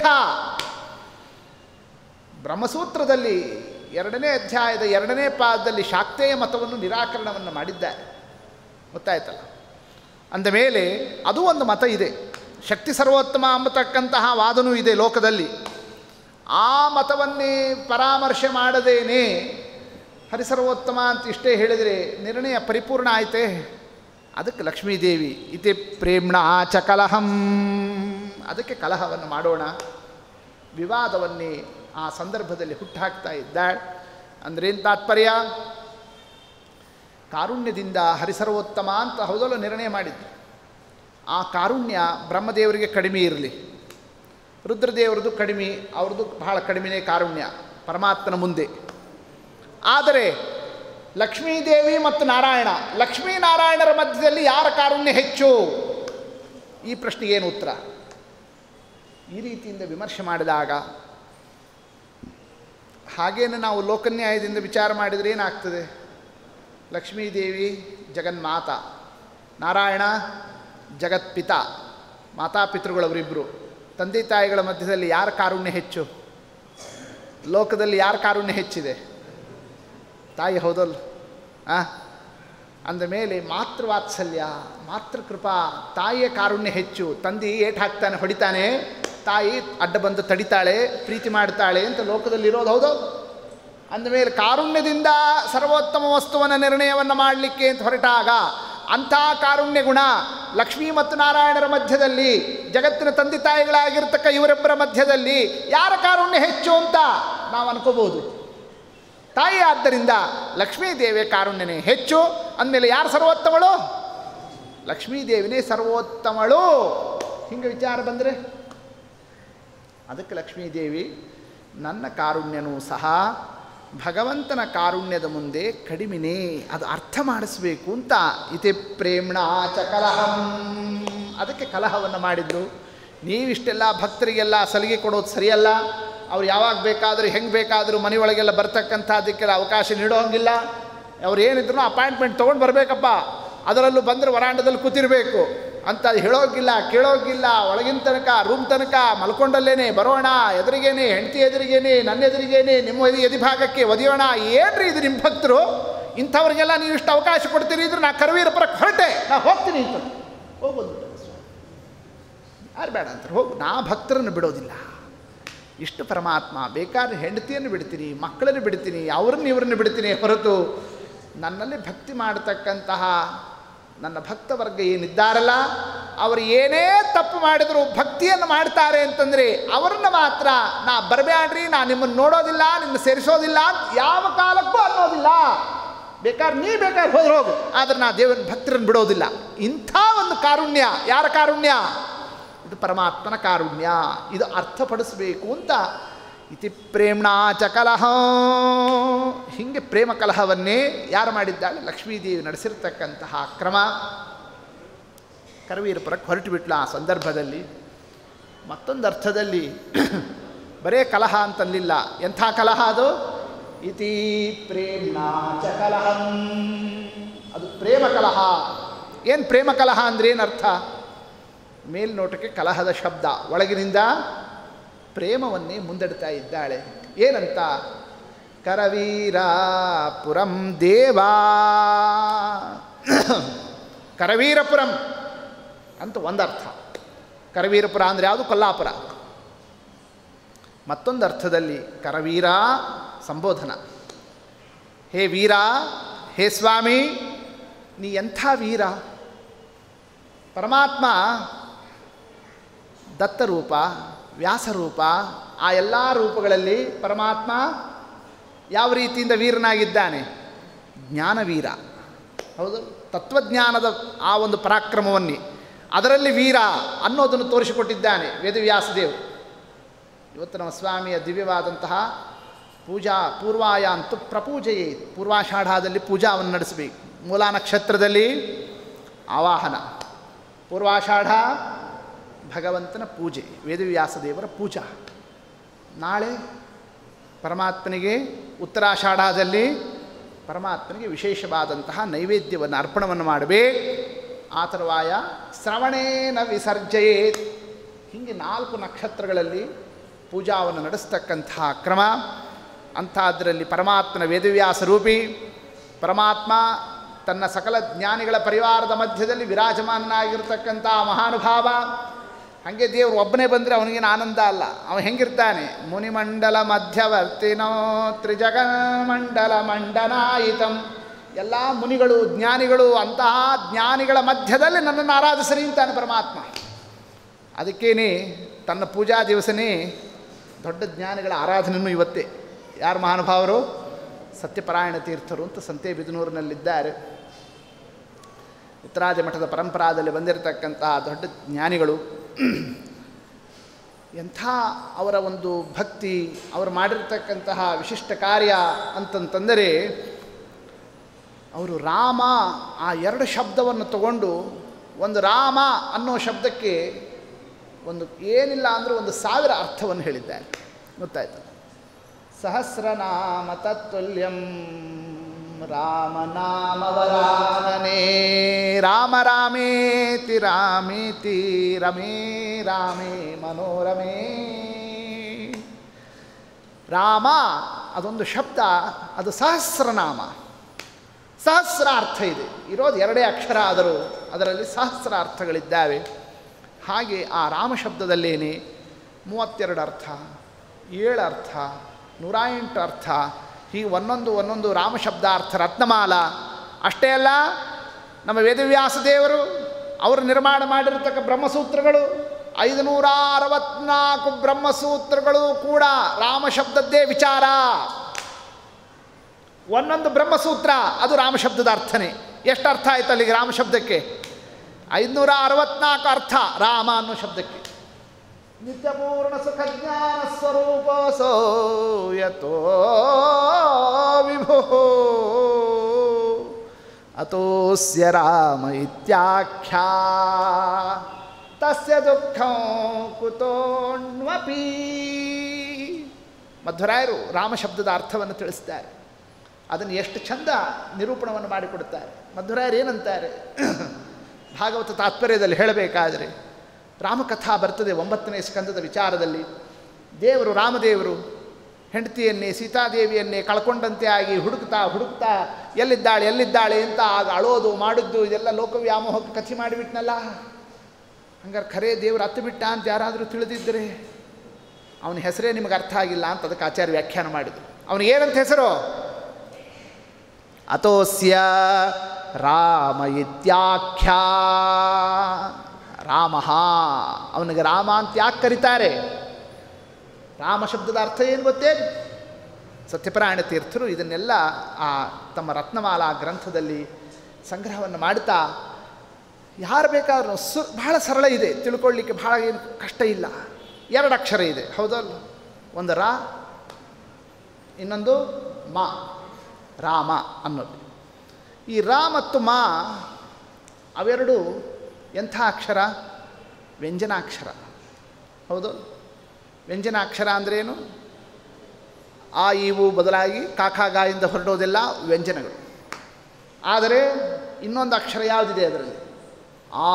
ಬ್ರಹ್ಮಸೂತ್ರದಲ್ಲಿ ಎರಡನೇ ಅಧ್ಯಾಯದ ಎರಡನೇ ಪಾದದಲ್ಲಿ ಶಾಕ್ತೇಯ ಮತವನ್ನು ನಿರಾಕರಣವನ್ನು ಮಾಡಿದ್ದಾರೆ ಗೊತ್ತಾಯ್ತಲ್ಲ ಅಂದ ಮೇಲೆ ಅದು ಒಂದು ಮತ ಇದೆ ಶಕ್ತಿ ಸರ್ವೋತ್ತಮ ಅಂಬತಕ್ಕಂತಹ ವಾದನೂ ಇದೆ ಲೋಕದಲ್ಲಿ ಆ ಮತವನ್ನೇ ಪರಾಮರ್ಶೆ ಮಾಡದೇನೆ ಹರಿಸರ್ವೋತ್ತಮ ಅಂತ ಇಷ್ಟೇ ಹೇಳಿದರೆ ನಿರ್ಣಯ ಪರಿಪೂರ್ಣ ಆಯ್ತೆ ಅದಕ್ಕೆ ಲಕ್ಷ್ಮೀದೇವಿ ಇತಿ ಪ್ರೇಮ್ಣ ಚ ಕಲಹಂ ಅದಕ್ಕೆ ಕಲಹವನ್ನು ಮಾಡೋಣ ವಿವಾದವನ್ನೇ ಆ ಸಂದರ್ಭದಲ್ಲಿ ಹುಟ್ಟುಹಾಕ್ತಾ ಇದ್ದಾಳೆ ಅಂದ್ರೇನು ತಾತ್ಪರ್ಯ ಕಾರುಣ್ಯದಿಂದ ಹರಿಸರ್ವೋತ್ತಮ ಅಂತ ಹೌದಲ್ಲ ನಿರ್ಣಯ ಮಾಡಿದ್ದು ಆ ಕಾರುಣ್ಯ ಬ್ರಹ್ಮದೇವರಿಗೆ ಕಡಿಮೆ ಇರಲಿ ರುದ್ರದೇವರದು ಕಡಿಮೆ ಅವ್ರದ್ದು ಬಹಳ ಕಡಿಮೆನೇ ಕಾರುಣ್ಯ ಪರಮಾತ್ಮನ ಮುಂದೆ ಆದರೆ ಲಕ್ಷ್ಮೀದೇವಿ ಮತ್ತು ನಾರಾಯಣ ಲಕ್ಷ್ಮೀನಾರಾಯಣರ ಮಧ್ಯದಲ್ಲಿ ಯಾರ ಕಾರುಣ್ಯ ಹೆಚ್ಚು ಈ ಪ್ರಶ್ನೆಗೆ ಏನು ಉತ್ತರ ಈ ರೀತಿಯಿಂದ ವಿಮರ್ಶೆ ಮಾಡಿದಾಗ ಹಾಗೇನು ನಾವು ಲೋಕನ್ಯಾಯದಿಂದ ವಿಚಾರ ಮಾಡಿದರೆ ಏನಾಗ್ತದೆ ಲಕ್ಷ್ಮೀದೇವಿ ಜಗನ್ಮಾತ ನಾರಾಯಣ ಜಗತ್ಪಿತ ಮಾತಾಪಿತೃಗಳವರಿಬ್ಬರು ತಂದೆ ತಾಯಿಗಳ ಮಧ್ಯದಲ್ಲಿ ಯಾರ ಕಾರುಣ್ಯ ಹೆಚ್ಚು ಲೋಕದಲ್ಲಿ ಯಾರ ಕಾರುಣ್ಯ ಹೆಚ್ಚಿದೆ ತಾಯಿ ಹೌದಲ್ಲ ಆ ಅಂದ ಮೇಲೆ ಮಾತೃವಾತ್ಸಲ್ಯ ಮಾತೃಕೃಪಾ ತಾಯಿಯ ಕಾರುಣ್ಯ ಹೆಚ್ಚು ತಂದೆ ಏಟ್ ಹಾಕ್ತಾನೆ ಹೊಡಿತಾನೆ ತಾಯಿ ಅಡ್ಡ ಬಂದು ತಡಿತಾಳೆ ಪ್ರೀತಿ ಮಾಡ್ತಾಳೆ ಅಂತ ಲೋಕದಲ್ಲಿರೋದು ಹೌದು ಅಂದಮೇಲೆ ಕಾರುಣ್ಯದಿಂದ ಸರ್ವೋತ್ತಮ ವಸ್ತುವನ್ನು ನಿರ್ಣಯವನ್ನು ಮಾಡಲಿಕ್ಕೆ ಅಂತ ಹೊರಟಾಗ ಅಂಥ ಕಾರುಣ್ಯ ಗುಣ ಲಕ್ಷ್ಮೀ ಮತ್ತು ನಾರಾಯಣರ ಮಧ್ಯದಲ್ಲಿ ಜಗತ್ತಿನ ತಂದೆ ತಾಯಿಗಳಾಗಿರ್ತಕ್ಕ ಇವರಿಬ್ಬರ ಮಧ್ಯದಲ್ಲಿ ಯಾರ ಕಾರುಣ್ಯ ಹೆಚ್ಚು ಅಂತ ನಾವು ಅನ್ಕೋಬೋದು ತಾಯಿ ಆದ್ದರಿಂದ ಲಕ್ಷ್ಮೀದೇವಿಯ ಕಾರುಣ್ಯನೇ ಹೆಚ್ಚು ಅಂದಮೇಲೆ ಯಾರು ಸರ್ವೋತ್ತಮಳು ಲಕ್ಷ್ಮೀದೇವಿನೇ ಸರ್ವೋತ್ತಮಳು ಹಿಂಗೆ ವಿಚಾರ ಬಂದರೆ ಅದಕ್ಕೆ ಲಕ್ಷ್ಮೀದೇವಿ ನನ್ನ ಕಾರುಣ್ಯನೂ ಸಹ ಭಗವಂತನ ಕಾರುಣ್ಯದ ಮುಂದೆ ಕಡಿಮೆನೇ ಅದು ಅರ್ಥ ಮಾಡಿಸ್ಬೇಕು ಅಂತ ಇತಿ ಪ್ರೇಮ್ಣ ಚ ಕಲಹಂ ಅದಕ್ಕೆ ಕಲಹವನ್ನು ಮಾಡಿದ್ರು ನೀವಿಷ್ಟೆಲ್ಲ ಭಕ್ತರಿಗೆಲ್ಲ ಸಲಿಗೆ ಕೊಡೋದು ಸರಿಯಲ್ಲ ಅವ್ರು ಯಾವಾಗ ಬೇಕಾದರೂ ಹೆಂಗೆ ಬೇಕಾದರೂ ಮನೆಯೊಳಗೆಲ್ಲ ಬರ್ತಕ್ಕಂಥದ್ದಕ್ಕೆಲ್ಲ ಅವಕಾಶ ನೀಡೋ ಹಂಗಿಲ್ಲ ಅವ್ರು ಏನಿದ್ರು ಅಪಾಯಿಂಟ್ಮೆಂಟ್ ತೊಗೊಂಡು ಬರಬೇಕಪ್ಪ ಅದರಲ್ಲೂ ಬಂದರೆ ವರಾಂಡದಲ್ಲಿ ಕೂತಿರಬೇಕು ಅಂತ ಅದು ಹೇಳೋಗಿಲ್ಲ ಕೇಳೋಗಿಲ್ಲ ಒಳಗಿನ ತನಕ ರೂಮ್ ತನಕ ಮಲ್ಕೊಂಡಲ್ಲೇನೆ ಬರೋಣ ಎದುರಿಗೇನೆ ಹೆಂಡತಿ ಎದುರಿಗೇನೆ ನನ್ನ ಎದುರಿಗೇನೆ ನಿಮ್ಮ ಎದಿ ಎದಿಭಾಗಕ್ಕೆ ಒದಿಯೋಣ ಏನ್ರಿ ಇದು ನಿಮ್ಮ ಭಕ್ತರು ಇಂಥವ್ರಿಗೆಲ್ಲ ನೀವು ಇಷ್ಟು ಅವಕಾಶ ಕೊಡ್ತೀರಿ ಇದ್ರೆ ನಾ ಕರವೀರ ಪರಕ್ಕೆ ಹೊರಟೆ ನಾ ಹೋಗ್ತೀನಿ ಅಂತ ಹೋಗ್ಬೋದು ಯಾರು ಬೇಡ ಅಂತಾರೆ ಹೋಗು ನಾ ಭಕ್ತರನ್ನು ಬಿಡೋದಿಲ್ಲ ಇಷ್ಟು ಪರಮಾತ್ಮ ಬೇಕಾದ್ರೆ ಹೆಂಡತಿಯನ್ನು ಬಿಡ್ತೀನಿ ಮಕ್ಕಳನ್ನು ಬಿಡ್ತೀನಿ ಅವ್ರನ್ನ ಇವ್ರನ್ನ ಬಿಡ್ತೀನಿ ಹೊರತು ನನ್ನಲ್ಲಿ ಭಕ್ತಿ ಮಾಡತಕ್ಕಂತಹ ನನ್ನ ಭಕ್ತ ವರ್ಗ ಏನಿದ್ದಾರಲ್ಲ ಅವರು ಏನೇ ತಪ್ಪು ಮಾಡಿದರೂ ಭಕ್ತಿಯನ್ನು ಮಾಡ್ತಾರೆ ಅಂತಂದರೆ ಅವ್ರನ್ನ ಮಾತ್ರ ನಾ ಬರಬೇಡ್ರಿ ನಾ ನಿಮ್ಮನ್ನು ನೋಡೋದಿಲ್ಲ ನಿಮ್ಮನ್ನು ಸೇರಿಸೋದಿಲ್ಲ ಅಂತ ಯಾವ ಕಾಲಕ್ಕೂ ಅನ್ನೋದಿಲ್ಲ ಬೇಕಾದ್ರೆ ನೀ ಬೇಕಾದ್ರೆ ಹೋದ್ರೆ ಹೋಗು ಆದರೆ ನಾ ದೇವರ ಭಕ್ತರನ್ನು ಬಿಡೋದಿಲ್ಲ ಇಂಥ ಒಂದು ಕಾರುಣ್ಯ ಯಾರ ಕಾರುಣ್ಯ ಇದು ಪರಮಾತ್ಮನ ಕಾರುಣ್ಯ ಇದು ಅರ್ಥಪಡಿಸಬೇಕು ಅಂತ ಇತಿ ಪ್ರೇಮ್ಣಾ ಚ ಕಲಹ ಹೀಗೆ ಪ್ರೇಮ ಕಲಹವನ್ನೇ ಯಾರು ಮಾಡಿದ್ದಾಳೆ ಲಕ್ಷ್ಮೀದೇವಿ ನಡೆಸಿರ್ತಕ್ಕಂತಹ ಕ್ರಮ ಕರವೀರಪುರಕ್ಕೆ ಹೊರಟು ಬಿಟ್ಲು ಆ ಸಂದರ್ಭದಲ್ಲಿ ಮತ್ತೊಂದು ಅರ್ಥದಲ್ಲಿ ಬರೇ ಕಲಹ ಅಂತಲ್ಲಿಲ್ಲ ಎಂಥ ಕಲಹ ಅದು ಇತಿ ಪ್ರೇಮ್ಣಾ ಚ ಕಲಹಂ ಅದು ಪ್ರೇಮ ಕಲಹ ಏನು ಪ್ರೇಮ ಕಲಹ ಅಂದ್ರೆ ಏನು ಅರ್ಥ ಮೇಲ್ನೋಟಕ್ಕೆ ಕಲಹದ ಶಬ್ದ ಒಳಗಿನಿಂದ ಪ್ರೇಮವನ್ನೇ ಮುಂದಡ್ತಾ ಇದ್ದಾಳೆ ಏನಂತ ಕರವೀರಾಪುರಂ ದೇವಾ ಕರವೀರಪುರಂ ಅಂತ ಒಂದರ್ಥ ಕರವೀರಪುರ ಅಂದರೆ ಯಾವುದು ಕೊಲ್ಲಾಪುರ ಮತ್ತೊಂದು ಅರ್ಥದಲ್ಲಿ ಕರವೀರ ಸಂಬೋಧನ ಹೇ ವೀರ ಹೇ ಸ್ವಾಮಿ ನೀ ಎಂಥ ವೀರ ಪರಮಾತ್ಮ ದತ್ತರೂಪ ವ್ಯಾಸರೂಪ ಆ ಎಲ್ಲ ರೂಪಗಳಲ್ಲಿ ಪರಮಾತ್ಮ ಯಾವ ರೀತಿಯಿಂದ ವೀರನಾಗಿದ್ದಾನೆ ಜ್ಞಾನವೀರ ಹೌದು ತತ್ವಜ್ಞಾನದ ಆ ಒಂದು ಪರಾಕ್ರಮವನ್ನೇ ಅದರಲ್ಲಿ ವೀರ ಅನ್ನೋದನ್ನು ತೋರಿಸಿಕೊಟ್ಟಿದ್ದಾನೆ ವೇದವ್ಯಾಸದೇವರು ಇವತ್ತು ನಮ್ಮ ಸ್ವಾಮಿಯ ದಿವ್ಯವಾದಂತಹ ಪೂಜಾ ಪೂರ್ವಾಯ ಅಂತೂ ಪ್ರಪೂಜೆಯೇ ಪೂರ್ವಾಷಾಢದಲ್ಲಿ ಪೂಜಾವನ್ನು ನಡೆಸಬೇಕು ಮೂಲ ನಕ್ಷತ್ರದಲ್ಲಿ ಆವಾಹನ ಪೂರ್ವಾಷಾಢ ಭಗವಂತನ ಪೂಜೆ ವೇದವ್ಯಾಸ ದೇವರ ಪೂಜಾ ನಾಳೆ ಪರಮಾತ್ಮನಿಗೆ ಉತ್ತರಾಷಾಢದಲ್ಲಿ ಪರಮಾತ್ಮನಿಗೆ ವಿಶೇಷವಾದಂತಹ ನೈವೇದ್ಯವನ್ನು ಅರ್ಪಣವನ್ನು ಮಾಡಬೇಕು ಆತರ್ವಾಯ ಶ್ರವಣೇನ ವಿಸರ್ಜಯೇತ್ ಹೀಗೆ ನಾಲ್ಕು ನಕ್ಷತ್ರಗಳಲ್ಲಿ ಪೂಜಾವನ್ನು ನಡೆಸ್ತಕ್ಕಂತಹ ಕ್ರಮ ಅಂಥದ್ರಲ್ಲಿ ಪರಮಾತ್ಮನ ವೇದವ್ಯಾಸ ರೂಪಿ ಪರಮಾತ್ಮ ತನ್ನ ಸಕಲ ಜ್ಞಾನಿಗಳ ಪರಿವಾರದ ಮಧ್ಯದಲ್ಲಿ ವಿರಾಜಮಾನನಾಗಿರ್ತಕ್ಕಂಥ ಮಹಾನುಭಾವ ಹಾಗೆ ದೇವರು ಒಬ್ಬನೇ ಬಂದರೆ ಅವನಿಗೇನು ಆನಂದ ಅಲ್ಲ ಅವನು ಹೆಂಗಿರ್ತಾನೆ ಮುನಿಮಂಡಲ ಮಧ್ಯವರ್ತಿನೋ ತ್ರಿಜಗಮಂಡಲ ಮಂಡನಾಯಿತಂ ಎಲ್ಲ ಮುನಿಗಳು ಜ್ಞಾನಿಗಳು ಅಂತಹ ಜ್ಞಾನಿಗಳ ಮಧ್ಯದಲ್ಲಿ ನನ್ನನ್ನು ಆರಾಧಿಸರಿ ಅಂತಾನೆ ಪರಮಾತ್ಮ ಅದಕ್ಕೇನೆ ತನ್ನ ಪೂಜಾ ದಿವಸನೇ ದೊಡ್ಡ ಜ್ಞಾನಿಗಳ ಆರಾಧನೆಯೂ ಇವತ್ತೇ ಯಾರು ಮಹಾನುಭಾವರು ಸತ್ಯಪರಾಯಣ ತೀರ್ಥರು ಅಂತ ಸಂತೆಬಿದನೂರಿನಲ್ಲಿದ್ದಾರೆ ಉತ್ತರಾದಿ ಮಠದ ಪರಂಪರಾದಲ್ಲಿ ಬಂದಿರತಕ್ಕಂತಹ ದೊಡ್ಡ ಜ್ಞಾನಿಗಳು ಎಂಥ ಅವರ ಒಂದು ಭಕ್ತಿ ಅವರು ಮಾಡಿರ್ತಕ್ಕಂತಹ ವಿಶಿಷ್ಟ ಕಾರ್ಯ ಅಂತಂತಂದರೆ ಅವರು ರಾಮ ಆ ಎರಡು ಶಬ್ದವನ್ನು ತಗೊಂಡು ಒಂದು ರಾಮ ಅನ್ನೋ ಶಬ್ದಕ್ಕೆ ಒಂದು ಏನಿಲ್ಲ ಅಂದರೂ ಒಂದು ಸಾವಿರ ಅರ್ಥವನ್ನು ಹೇಳಿದ್ದಾರೆ ಗೊತ್ತಾಯ್ತು ಸಹಸ್ರನಾಮ ತತ್ತುಲ್ಯಂ ರಾಮನಾಮವರಾನನೇ ರಾಮ ರಾಮೇತಿ ರಾಮೇತಿ ರಮೇ ರಾಮೇ ಮನೋರಮೇ ರಾಮ ಅದೊಂದು ಶಬ್ದ ಅದು ಸಹಸ್ರನಾಮ ಸಹಸ್ರ ಅರ್ಥ ಇದೆ ಇರೋದು ಎರಡೇ ಅಕ್ಷರ ಆದರೂ ಅದರಲ್ಲಿ ಸಹಸ್ರ ಅರ್ಥಗಳಿದ್ದಾವೆ ಹಾಗೆ ಆ ರಾಮ ಶಬ್ದದಲ್ಲೇನೆ ಮೂವತ್ತೆರಡು ಅರ್ಥ ಏಳು ಅರ್ಥ ನೂರ ಎಂಟು ಅರ್ಥ ಹೀಗೆ ಒಂದೊಂದು ಒಂದೊಂದು ರಾಮಶಬ್ದಾರ್ಥ ರತ್ನಮಾಲ ಅಷ್ಟೇ ಅಲ್ಲ ನಮ್ಮ ವೇದವ್ಯಾಸ ದೇವರು ಅವರು ನಿರ್ಮಾಣ ಮಾಡಿರತಕ್ಕ ಬ್ರಹ್ಮಸೂತ್ರಗಳು ಐದುನೂರ ಅರವತ್ನಾಲ್ಕು ಬ್ರಹ್ಮಸೂತ್ರಗಳು ಕೂಡ ರಾಮ ಶಬ್ದದ್ದೇ ವಿಚಾರ ಒಂದೊಂದು ಬ್ರಹ್ಮಸೂತ್ರ ಅದು ರಾಮ ಶಬ್ದದ ಅರ್ಥನೇ ಎಷ್ಟು ಅರ್ಥ ಆಯ್ತು ಅಲ್ಲಿಗೆ ರಾಮ ಶಬ್ದಕ್ಕೆ ಐದುನೂರ ಅರವತ್ನಾಲ್ಕು ಅರ್ಥ ರಾಮ ಅನ್ನೋ ಶಬ್ದಕ್ಕೆ ನಿತ್ಯಪೂರ್ಣ ಸುಖ ಜ್ಞಾನ ಸ್ವರೂಪೋಸೋ ಯತೋ ವಿಭು ಅತೋಸ್ಯ ರಾಮ ಇತ್ಯಾಖ್ಯಾ ತಸ್ಯ ದುಃಖಂ ಕುತೋಣ್ವಪಿ ಮಧ್ವರಾಯರು ರಾಮ ಶಬ್ದದ ಅರ್ಥವನ್ನು ತಿಳಿಸ್ತಾರೆ ಅದನ್ನು ಎಷ್ಟು ಚಂದ ನಿರೂಪಣವನ್ನು ಮಾಡಿಕೊಡುತ್ತಾರೆ ಮಧ್ವರಾಯರು ಏನಂತಾರೆ ಭಾಗವತ ತಾತ್ಪರ್ಯದಲ್ಲಿ ಹೇಳಬೇಕಾದರೆ ರಾಮಕಥಾ ಬರ್ತದೆ ಒಂಬತ್ತನೇ ಸ್ಕಂದದ ವಿಚಾರದಲ್ಲಿ ದೇವರು ರಾಮದೇವರು ಹೆಂಡತಿಯನ್ನೇ ಸೀತಾದೇವಿಯನ್ನೇ ಕಳ್ಕೊಂಡಂತೆ ಆಗಿ ಹುಡುಕ್ತಾ ಹುಡುಕ್ತಾ ಎಲ್ಲಿದ್ದಾಳೆ ಎಲ್ಲಿದ್ದಾಳೆ ಅಂತ ಆಗ ಅಳೋದು ಮಾಡಿದ್ದು ಇದೆಲ್ಲ ಲೋಕವ್ಯಾಮೋಹಕ್ಕೆ ಕಥೆ ಮಾಡಿಬಿಟ್ನಲ್ಲ ಹಂಗಾರೆ ಖರೇ ದೇವರು ಹತ್ತು ಬಿಟ್ಟ ಅಂತ ಯಾರಾದರೂ ತಿಳಿದಿದ್ದರೆ ಅವನ ಹೆಸರೇ ನಿಮಗೆ ಅರ್ಥ ಆಗಿಲ್ಲ ಅಂತ ಅದಕ್ಕೆ ಆಚಾರ್ಯ ವ್ಯಾಖ್ಯಾನ ಮಾಡಿದರು ಅವನಿಗೆ ಏನಂತ ಹೆಸರು ಅತೋಸ್ಯ ರಾಮ ಇತ್ಯಾಖ್ಯಾ ರಾಮ ಅವನಿಗೆ ರಾಮ ಅಂತ ಯಾಕೆ ಕರೀತಾರೆ ರಾಮ ಶಬ್ದದ ಅರ್ಥ ಏನು ಗೊತ್ತೇ ಸತ್ಯಪರಾಯಣ ತೀರ್ಥರು ಇದನ್ನೆಲ್ಲ ಆ ತಮ್ಮ ರತ್ನಮಾಲಾ ಗ್ರಂಥದಲ್ಲಿ ಸಂಗ್ರಹವನ್ನು ಮಾಡ್ತಾ ಯಾರು ಬೇಕಾದ್ರೂ ಸು ಬಹಳ ಸರಳ ಇದೆ ತಿಳ್ಕೊಳ್ಳಿಕ್ಕೆ ಬಹಳ ಏನು ಕಷ್ಟ ಇಲ್ಲ ಎರಡು ಅಕ್ಷರ ಇದೆ ಹೌದಲ್ಲ ಒಂದು ರಾ ಇನ್ನೊಂದು ಮಾ ರಾಮ ಅನ್ನೋದು ಈ ರಾ ಮತ್ತು ಮಾ ಅವೆರಡು ಎಂಥ ಅಕ್ಷರ ವ್ಯಂಜನಾಕ್ಷರ ಹೌದು ವ್ಯಂಜನಾಕ್ಷರ ಅಂದ್ರೇನು ಆ ಇವು ಬದಲಾಗಿ ಕಾಕಾಗಾಯಿಂದ ಹೊರಡೋದೆಲ್ಲ ವ್ಯಂಜನಗಳು ಆದರೆ ಇನ್ನೊಂದು ಅಕ್ಷರ ಯಾವುದಿದೆ ಅದರಲ್ಲಿ ಆ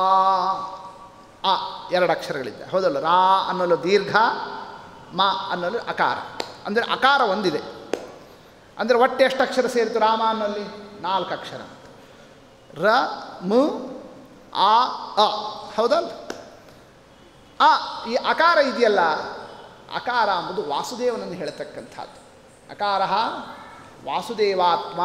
ಆ ಎರಡು ಅಕ್ಷರಗಳಿದೆ ಹೌದಲ್ಲ ರಾ ಅನ್ನೋಲು ದೀರ್ಘ ಮ ಅನ್ನೋಲು ಅಕಾರ ಅಂದರೆ ಅಕಾರ ಒಂದಿದೆ ಅಂದರೆ ಒಟ್ಟು ಎಷ್ಟು ಅಕ್ಷರ ಸೇರಿತು ರಾಮ ಅನ್ನೋಲ್ಲಿ ನಾಲ್ಕು ಅಕ್ಷರ ರ ಮು ಆ ಅ ಹೌದಲ್ಲ ಆ ಈ ಅಕಾರ ಇದೆಯಲ್ಲ ಅಕಾರ ಎಂಬುದು ವಾಸುದೇವನನ್ನು ಹೇಳತಕ್ಕಂಥದ್ದು ಅಕಾರ ವಾಸುದೇವಾತ್ಮ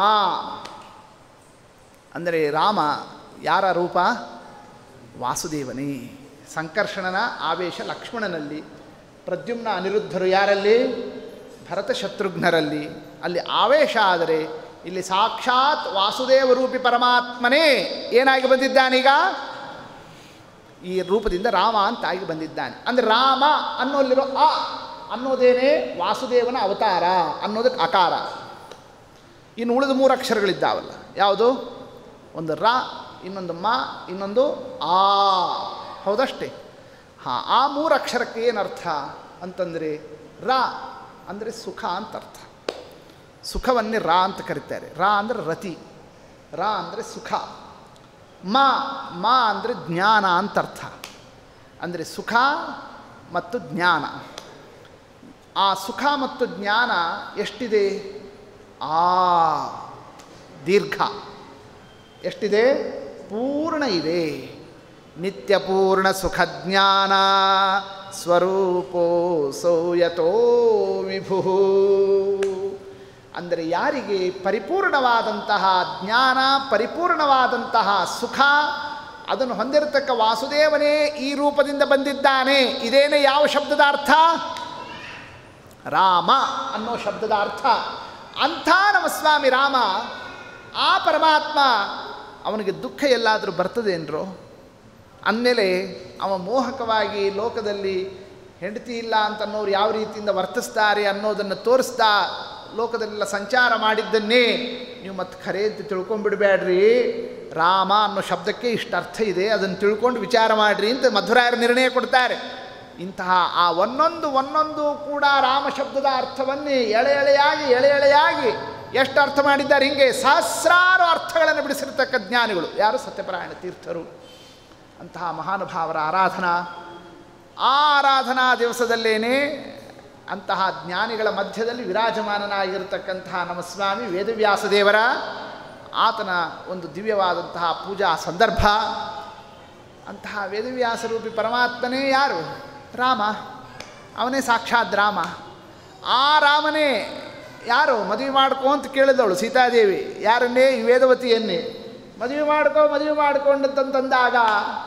ಅಂದರೆ ರಾಮ ಯಾರ ರೂಪ ವಾಸುದೇವನೇ ಸಂಕರ್ಷಣನ ಆವೇಶ ಲಕ್ಷ್ಮಣನಲ್ಲಿ ಪ್ರದ್ಯುಮ್ನ ಅನಿರುದ್ಧರು ಯಾರಲ್ಲಿ ಭರತ ಶತ್ರುಘ್ನರಲ್ಲಿ ಅಲ್ಲಿ ಆವೇಶ ಆದರೆ ಇಲ್ಲಿ ಸಾಕ್ಷಾತ್ ವಾಸುದೇವ ರೂಪಿ ಪರಮಾತ್ಮನೇ ಏನಾಗಿ ಬಂದಿದ್ದಾನೀಗ ಈ ರೂಪದಿಂದ ರಾಮ ಅಂತಾಗಿ ಬಂದಿದ್ದಾನೆ ಅಂದರೆ ರಾಮ ಅನ್ನೋಲ್ಲಿರೋ ಅ ಅನ್ನೋದೇನೇ ವಾಸುದೇವನ ಅವತಾರ ಅನ್ನೋದಕ್ಕೆ ಅಕಾರ ಇನ್ನು ಉಳಿದ ಮೂರು ಅಕ್ಷರಗಳಿದ್ದಾವಲ್ಲ ಯಾವುದು ಒಂದು ರ ಇನ್ನೊಂದು ಮ ಇನ್ನೊಂದು ಆ ಹೌದಷ್ಟೇ ಹಾಂ ಆ ಮೂರು ಅಕ್ಷರಕ್ಕೆ ಏನರ್ಥ ಅಂತಂದರೆ ರ ಅಂದರೆ ಸುಖ ಅಂತ ಅರ್ಥ ಸುಖವನ್ನೇ ರಾ ಅಂತ ಕರೀತಾರೆ ರಾ ಅಂದರೆ ರತಿ ರಾ ಅಂದರೆ ಸುಖ ಮ ಮ ಅಂದರೆ ಜ್ಞಾನ ಅಂತ ಅರ್ಥ ಅಂದರೆ ಸುಖ ಮತ್ತು ಜ್ಞಾನ ಆ ಸುಖ ಮತ್ತು ಜ್ಞಾನ ಎಷ್ಟಿದೆ ಆ ದೀರ್ಘ ಎಷ್ಟಿದೆ ಪೂರ್ಣ ಇದೆ ನಿತ್ಯ ಪೂರ್ಣ ಸುಖ ಜ್ಞಾನ ಸ್ವರೂಪೋ ಸೌಯತೋ ವಿಭು ಅಂದರೆ ಯಾರಿಗೆ ಪರಿಪೂರ್ಣವಾದಂತಹ ಜ್ಞಾನ ಪರಿಪೂರ್ಣವಾದಂತಹ ಸುಖ ಅದನ್ನು ಹೊಂದಿರತಕ್ಕ ವಾಸುದೇವನೇ ಈ ರೂಪದಿಂದ ಬಂದಿದ್ದಾನೆ ಇದೇನೇ ಯಾವ ಶಬ್ದದ ಅರ್ಥ ರಾಮ ಅನ್ನೋ ಶಬ್ದದ ಅರ್ಥ ಅಂಥ ನಮ್ಮ ಸ್ವಾಮಿ ರಾಮ ಆ ಪರಮಾತ್ಮ ಅವನಿಗೆ ದುಃಖ ಎಲ್ಲಾದರೂ ಬರ್ತದೇನ್ರೋ ಅಂದಮೇಲೆ ಅವ ಮೋಹಕವಾಗಿ ಲೋಕದಲ್ಲಿ ಹೆಂಡತಿ ಇಲ್ಲ ಅಂತನ್ನೋರು ಯಾವ ರೀತಿಯಿಂದ ವರ್ತಿಸ್ತಾರೆ ಅನ್ನೋದನ್ನು ತೋರಿಸ್ತಾ ಲೋಕದಲ್ಲೆಲ್ಲ ಸಂಚಾರ ಮಾಡಿದ್ದನ್ನೇ ನೀವು ಮತ್ತೆ ಖರೆ ಅಂತ ತಿಳ್ಕೊಂಬಿಡ್ಬೇಡ್ರಿ ರಾಮ ಅನ್ನೋ ಶಬ್ದಕ್ಕೆ ಇಷ್ಟು ಅರ್ಥ ಇದೆ ಅದನ್ನು ತಿಳ್ಕೊಂಡು ವಿಚಾರ ಮಾಡಿರಿ ಅಂತ ಮಧ್ವರಾಯರು ನಿರ್ಣಯ ಕೊಡ್ತಾರೆ ಇಂತಹ ಆ ಒಂದೊಂದು ಒಂದೊಂದು ಕೂಡ ರಾಮ ಶಬ್ದದ ಅರ್ಥವನ್ನೇ ಎಳೆ ಎಳೆಯಾಗಿ ಎಳೆ ಎಳೆಯಾಗಿ ಎಷ್ಟು ಅರ್ಥ ಮಾಡಿದ್ದಾರೆ ಹಿಂಗೆ ಸಹಸ್ರಾರು ಅರ್ಥಗಳನ್ನು ಬಿಡಿಸಿರ್ತಕ್ಕ ಜ್ಞಾನಿಗಳು ಯಾರು ಸತ್ಯಪರಾಯಣ ತೀರ್ಥರು ಅಂತಹ ಮಹಾನುಭಾವರ ಆರಾಧನಾ ಆ ಆರಾಧನಾ ದಿವಸದಲ್ಲೇನೆ ಅಂತಹ ಜ್ಞಾನಿಗಳ ಮಧ್ಯದಲ್ಲಿ ವಿರಾಜಮಾನನಾಗಿರ್ತಕ್ಕಂತಹ ನಮ್ಮ ಸ್ವಾಮಿ ವೇದವ್ಯಾಸ ದೇವರ ಆತನ ಒಂದು ದಿವ್ಯವಾದಂತಹ ಪೂಜಾ ಸಂದರ್ಭ ಅಂತಹ ವೇದವ್ಯಾಸ ರೂಪಿ ಪರಮಾತ್ಮನೇ ಯಾರು ರಾಮ ಅವನೇ ಸಾಕ್ಷಾತ್ ರಾಮ ಆ ರಾಮನೇ ಯಾರು ಮದುವೆ ಮಾಡ್ಕೋ ಅಂತ ಕೇಳಿದವಳು ಸೀತಾದೇವಿ ಯಾರನ್ನೇ ಈ ವೇದವತಿಯನ್ನೇ ಮದುವೆ ಮಾಡ್ಕೋ ಮದುವೆ ಮಾಡ್ಕೊಂಡಂತಂದಾಗ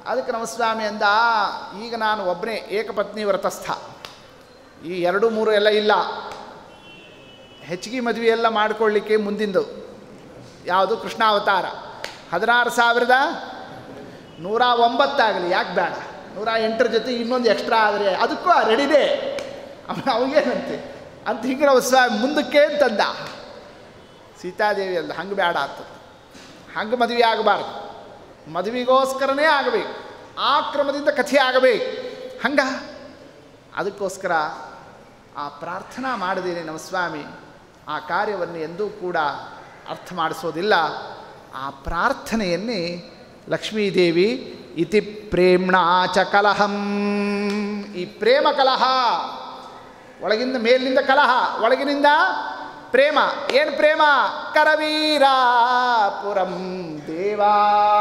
ಅದಕ್ಕೆ ನಮ್ಮ ಸ್ವಾಮಿ ಅಂದ ಈಗ ನಾನು ಒಬ್ಬನೇ ಏಕಪತ್ನಿ ವ್ರತಸ್ಥ ಈ ಎರಡು ಮೂರು ಎಲ್ಲ ಇಲ್ಲ ಹೆಚ್ಚಿಗೆ ಮದುವೆ ಎಲ್ಲ ಮಾಡಿಕೊಳ್ಳಿಕ್ಕೆ ಮುಂದಿಂದು ಯಾವುದು ಕೃಷ್ಣಾವತಾರ ಹದಿನಾರು ಸಾವಿರದ ನೂರ ಒಂಬತ್ತಾಗಲಿ ಯಾಕೆ ಬೇಡ ನೂರ ಎಂಟರ ಜೊತೆ ಇನ್ನೊಂದು ಎಕ್ಸ್ಟ್ರಾ ಆದರೆ ಅದಕ್ಕೂ ರೆಡಿನೇ ಅವನು ಅವಾಗೇನಂತೆ ಅಂತ ಹಿಂಗೆ ನಾವು ಸ್ವಾಮಿ ಮುಂದಕ್ಕೆ ಅಂತಂದ ಸೀತಾದೇವಿ ಅಲ್ಲ ಹಂಗೆ ಬೇಡ ಅಂತ ಹಂಗೆ ಮದುವೆ ಆಗಬಾರ್ದು ಮದುವೆಗೋಸ್ಕರನೇ ಆಗಬೇಕು ಆ ಕ್ರಮದಿಂದ ಕಥೆ ಆಗಬೇಕು ಹಂಗ ಅದಕ್ಕೋಸ್ಕರ ಆ ಪ್ರಾರ್ಥನಾ ಮಾಡಿದೇನೆ ನಮ್ಮ ಸ್ವಾಮಿ ಆ ಕಾರ್ಯವನ್ನು ಎಂದೂ ಕೂಡ ಅರ್ಥ ಮಾಡಿಸೋದಿಲ್ಲ ಆ ಪ್ರಾರ್ಥನೆಯನ್ನೇ ಲಕ್ಷ್ಮೀದೇವಿ ಇತಿ ಪ್ರೇಮ್ಣಾ ಚ ಕಲಹಂ ಈ ಪ್ರೇಮ ಕಲಹ ಒಳಗಿಂದ ಮೇಲಿನಿಂದ ಕಲಹ ಒಳಗಿನಿಂದ ಪ್ರೇಮ ಏನು ಪ್ರೇಮ ಕರವೀರಾಪುರಂ ದೇವಾ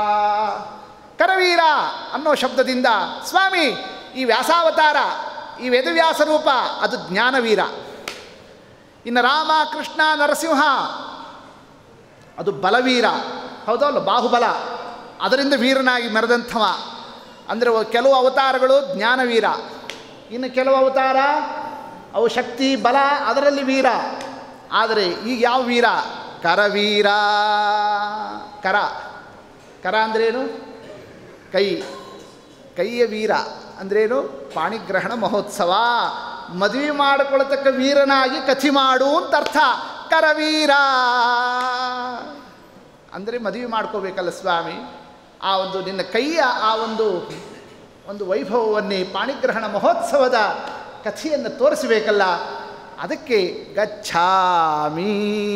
ಕರವೀರ ಅನ್ನೋ ಶಬ್ದದಿಂದ ಸ್ವಾಮಿ ಈ ವ್ಯಾಸಾವತಾರ ಈ ವೇದವ್ಯಾಸ ರೂಪ ಅದು ಜ್ಞಾನವೀರ ಇನ್ನು ರಾಮ ಕೃಷ್ಣ ನರಸಿಂಹ ಅದು ಬಲವೀರ ಹೌದಲ್ಲ ಬಾಹುಬಲ ಅದರಿಂದ ವೀರನಾಗಿ ಮೆರೆದಂಥವ ಅಂದರೆ ಕೆಲವು ಅವತಾರಗಳು ಜ್ಞಾನವೀರ ಇನ್ನು ಕೆಲವು ಅವತಾರ ಅವು ಶಕ್ತಿ ಬಲ ಅದರಲ್ಲಿ ವೀರ ಆದರೆ ಈಗ ಯಾವ ವೀರ ಕರವೀರ ಕರ ಕರ ಅಂದ್ರೇನು ಕೈ ಕೈಯ ವೀರ ಅಂದ್ರೇನು ಪಾಣಿಗ್ರಹಣ ಮಹೋತ್ಸವ ಮದುವೆ ಮಾಡಿಕೊಳ್ತಕ್ಕ ವೀರನಾಗಿ ಕಥಿ ಮಾಡು ಅಂತ ಅರ್ಥ ಕರವೀರ ಅಂದರೆ ಮದುವೆ ಮಾಡ್ಕೋಬೇಕಲ್ಲ ಸ್ವಾಮಿ ಆ ಒಂದು ನಿನ್ನ ಕೈಯ ಆ ಒಂದು ಒಂದು ವೈಭವವನ್ನೇ ಪಾಣಿಗ್ರಹಣ ಮಹೋತ್ಸವದ ಕಥೆಯನ್ನು ತೋರಿಸಬೇಕಲ್ಲ ಅದಕ್ಕೆ ಗಚ್ಛಾಮಿ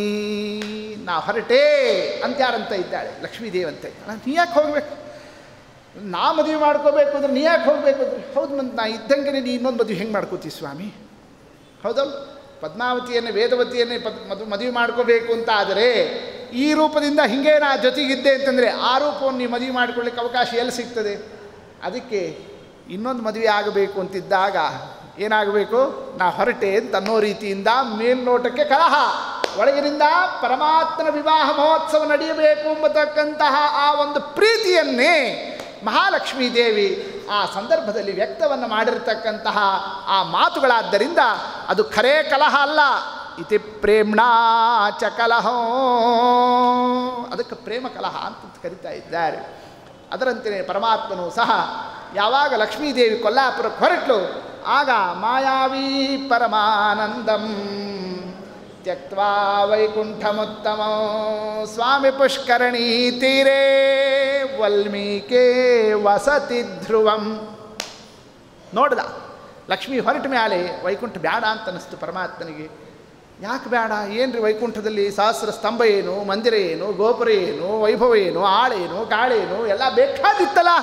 ನಾ ಹೊರಟೇ ಅಂತ ಯಾರಂತ ಇದ್ದಾಳೆ ಲಕ್ಷ್ಮೀದೇವಂತೆ ನೀ ಯಾಕೆ ಹೋಗಬೇಕು ನಾ ಮದುವೆ ಮಾಡ್ಕೋಬೇಕು ಅಂದ್ರೆ ನೀ ಯಾಕೆ ಹೋಗಬೇಕು ಅಂದ್ರೆ ಹೌದು ಮತ್ತು ನಾ ಇದ್ದಂಗೆ ನೀ ಇನ್ನೊಂದು ಮದುವೆ ಹೆಂಗೆ ಮಾಡ್ಕೋತಿ ಸ್ವಾಮಿ ಹೌದಲ್ಲ ಪದ್ಮಾವತಿಯನ್ನೇ ವೇದವತಿಯನ್ನೇ ಪದ್ ಮದು ಮದುವೆ ಮಾಡ್ಕೋಬೇಕು ಅಂತ ಆದರೆ ಈ ರೂಪದಿಂದ ಹಿಂಗೆ ನಾ ಜೊತೆಗಿದ್ದೆ ಅಂತಂದರೆ ಆ ರೂಪವನ್ನು ನೀವು ಮದುವೆ ಮಾಡ್ಕೊಳ್ಳಿಕ್ಕೆ ಅವಕಾಶ ಎಲ್ಲಿ ಸಿಗ್ತದೆ ಅದಕ್ಕೆ ಇನ್ನೊಂದು ಮದುವೆ ಆಗಬೇಕು ಅಂತಿದ್ದಾಗ ಏನಾಗಬೇಕು ನಾ ಹೊರಟೆ ಅಂತ ಅನ್ನೋ ರೀತಿಯಿಂದ ಮೇಲ್ನೋಟಕ್ಕೆ ಕಲಹ ಒಳಗಿನಿಂದ ಪರಮಾತ್ಮನ ವಿವಾಹ ಮಹೋತ್ಸವ ನಡೆಯಬೇಕು ಎಂಬತಕ್ಕಂತಹ ಆ ಒಂದು ಪ್ರೀತಿಯನ್ನೇ ಮಹಾಲಕ್ಷ್ಮೀ ದೇವಿ ಆ ಸಂದರ್ಭದಲ್ಲಿ ವ್ಯಕ್ತವನ್ನು ಮಾಡಿರ್ತಕ್ಕಂತಹ ಆ ಮಾತುಗಳಾದ್ದರಿಂದ ಅದು ಖರೇ ಕಲಹ ಅಲ್ಲ ಇತಿ ಪ್ರೇಮ್ಣಾ ಚ ಕಲಹೋ ಅದಕ್ಕೆ ಪ್ರೇಮ ಕಲಹ ಅಂತ ಕರಿತಾ ಇದ್ದಾರೆ ಅದರಂತೆಯೇ ಪರಮಾತ್ಮನು ಸಹ ಯಾವಾಗ ಲಕ್ಷ್ಮೀದೇವಿ ಕೊಲ್ಲಾಪುರಕ್ಕೆ ಹೊರಟಲು ಆಗ ಮಾಯಾವಿ ಪರಮಾನಂದಂ ತ್ಯಕ್ವಾ ವೈಕುಂಠಮುತ್ತಮ ಸ್ವಾಮಿ ಪುಷ್ಕರಣಿ ತೀರೇ ವಲ್ಮೀಕೆ ವಸತಿ ಧ್ರುವಂ ನೋಡ್ದ ಲಕ್ಷ್ಮಿ ಹೊರಟ ಮೇಲೆ ವೈಕುಂಠ ಬೇಡ ಅಂತ ಅನ್ನಿಸ್ತು ಪರಮಾತ್ಮನಿಗೆ ಯಾಕೆ ಬೇಡ ಏನು ರೀ ವೈಕುಂಠದಲ್ಲಿ ಸಹಸ್ರ ಸ್ತಂಭ ಏನು ಮಂದಿರ ಏನು ಗೋಪುರ ಏನು ವೈಭವ ಏನು ಆಳೇನು ಗಾಳೇನು ಎಲ್ಲ ಬೇಕಾದಿತ್ತಲ್ಲ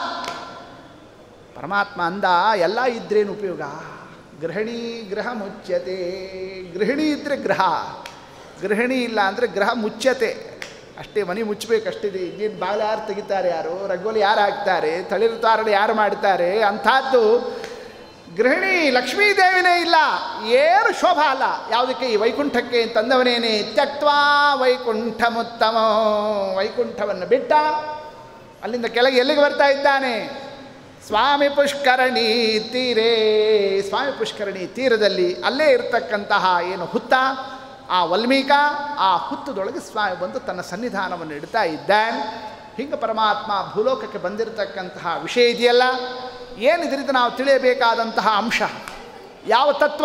ಪರಮಾತ್ಮ ಅಂದ ಎಲ್ಲ ಇದ್ರೇನು ಉಪಯೋಗ ಗೃಹಿಣಿ ಗೃಹ ಮುಚ್ಯತೆ ಗೃಹಿಣಿ ಇದ್ದರೆ ಗ್ರಹ ಗೃಹಿಣಿ ಇಲ್ಲ ಅಂದರೆ ಗ್ರಹ ಮುಚ್ಯತೆ ಅಷ್ಟೇ ಮನೆ ಮುಚ್ಚಬೇಕಷ್ಟಿದೆ ಇನ್ನೇನು ಬಾಗಿಲು ಯಾರು ತೆಗಿತಾರೆ ಯಾರು ರಂಗೋಲಿ ಯಾರು ಹಾಕ್ತಾರೆ ತಳಿರು ತಾರಣ ಯಾರು ಮಾಡ್ತಾರೆ ಅಂಥದ್ದು ಗೃಹಿಣಿ ಲಕ್ಷ್ಮೀದೇವಿನೇ ಇಲ್ಲ ಏನು ಶೋಭಾ ಅಲ್ಲ ಯಾವುದಕ್ಕೆ ಈ ವೈಕುಂಠಕ್ಕೆ ತಂದವನೇನೆ ತ್ಯಕ್ವಾ ವೈಕುಂಠಮುತ್ತಮ ವೈಕುಂಠವನ್ನು ಬಿಟ್ಟ ಅಲ್ಲಿಂದ ಕೆಳಗೆ ಎಲ್ಲಿಗೆ ಬರ್ತಾ ಇದ್ದಾನೆ ಸ್ವಾಮಿ ಪುಷ್ಕರಣಿ ತೀರೇ ಸ್ವಾಮಿ ಪುಷ್ಕರಣಿ ತೀರದಲ್ಲಿ ಅಲ್ಲೇ ಇರತಕ್ಕಂತಹ ಏನು ಹುತ್ತ ಆ ವಲ್ಮೀಕ ಆ ಹುತ್ತದೊಳಗೆ ಸ್ವಾಮಿ ಬಂದು ತನ್ನ ಸನ್ನಿಧಾನವನ್ನು ಇಡ್ತಾ ಇದ್ದಾನೆ ಹಿಂಗೆ ಪರಮಾತ್ಮ ಭೂಲೋಕಕ್ಕೆ ಬಂದಿರತಕ್ಕಂತಹ ವಿಷಯ ಇದೆಯಲ್ಲ ಏನು ಇದರಿಂದ ನಾವು ತಿಳಿಯಬೇಕಾದಂತಹ ಅಂಶ ಯಾವ ತತ್ವ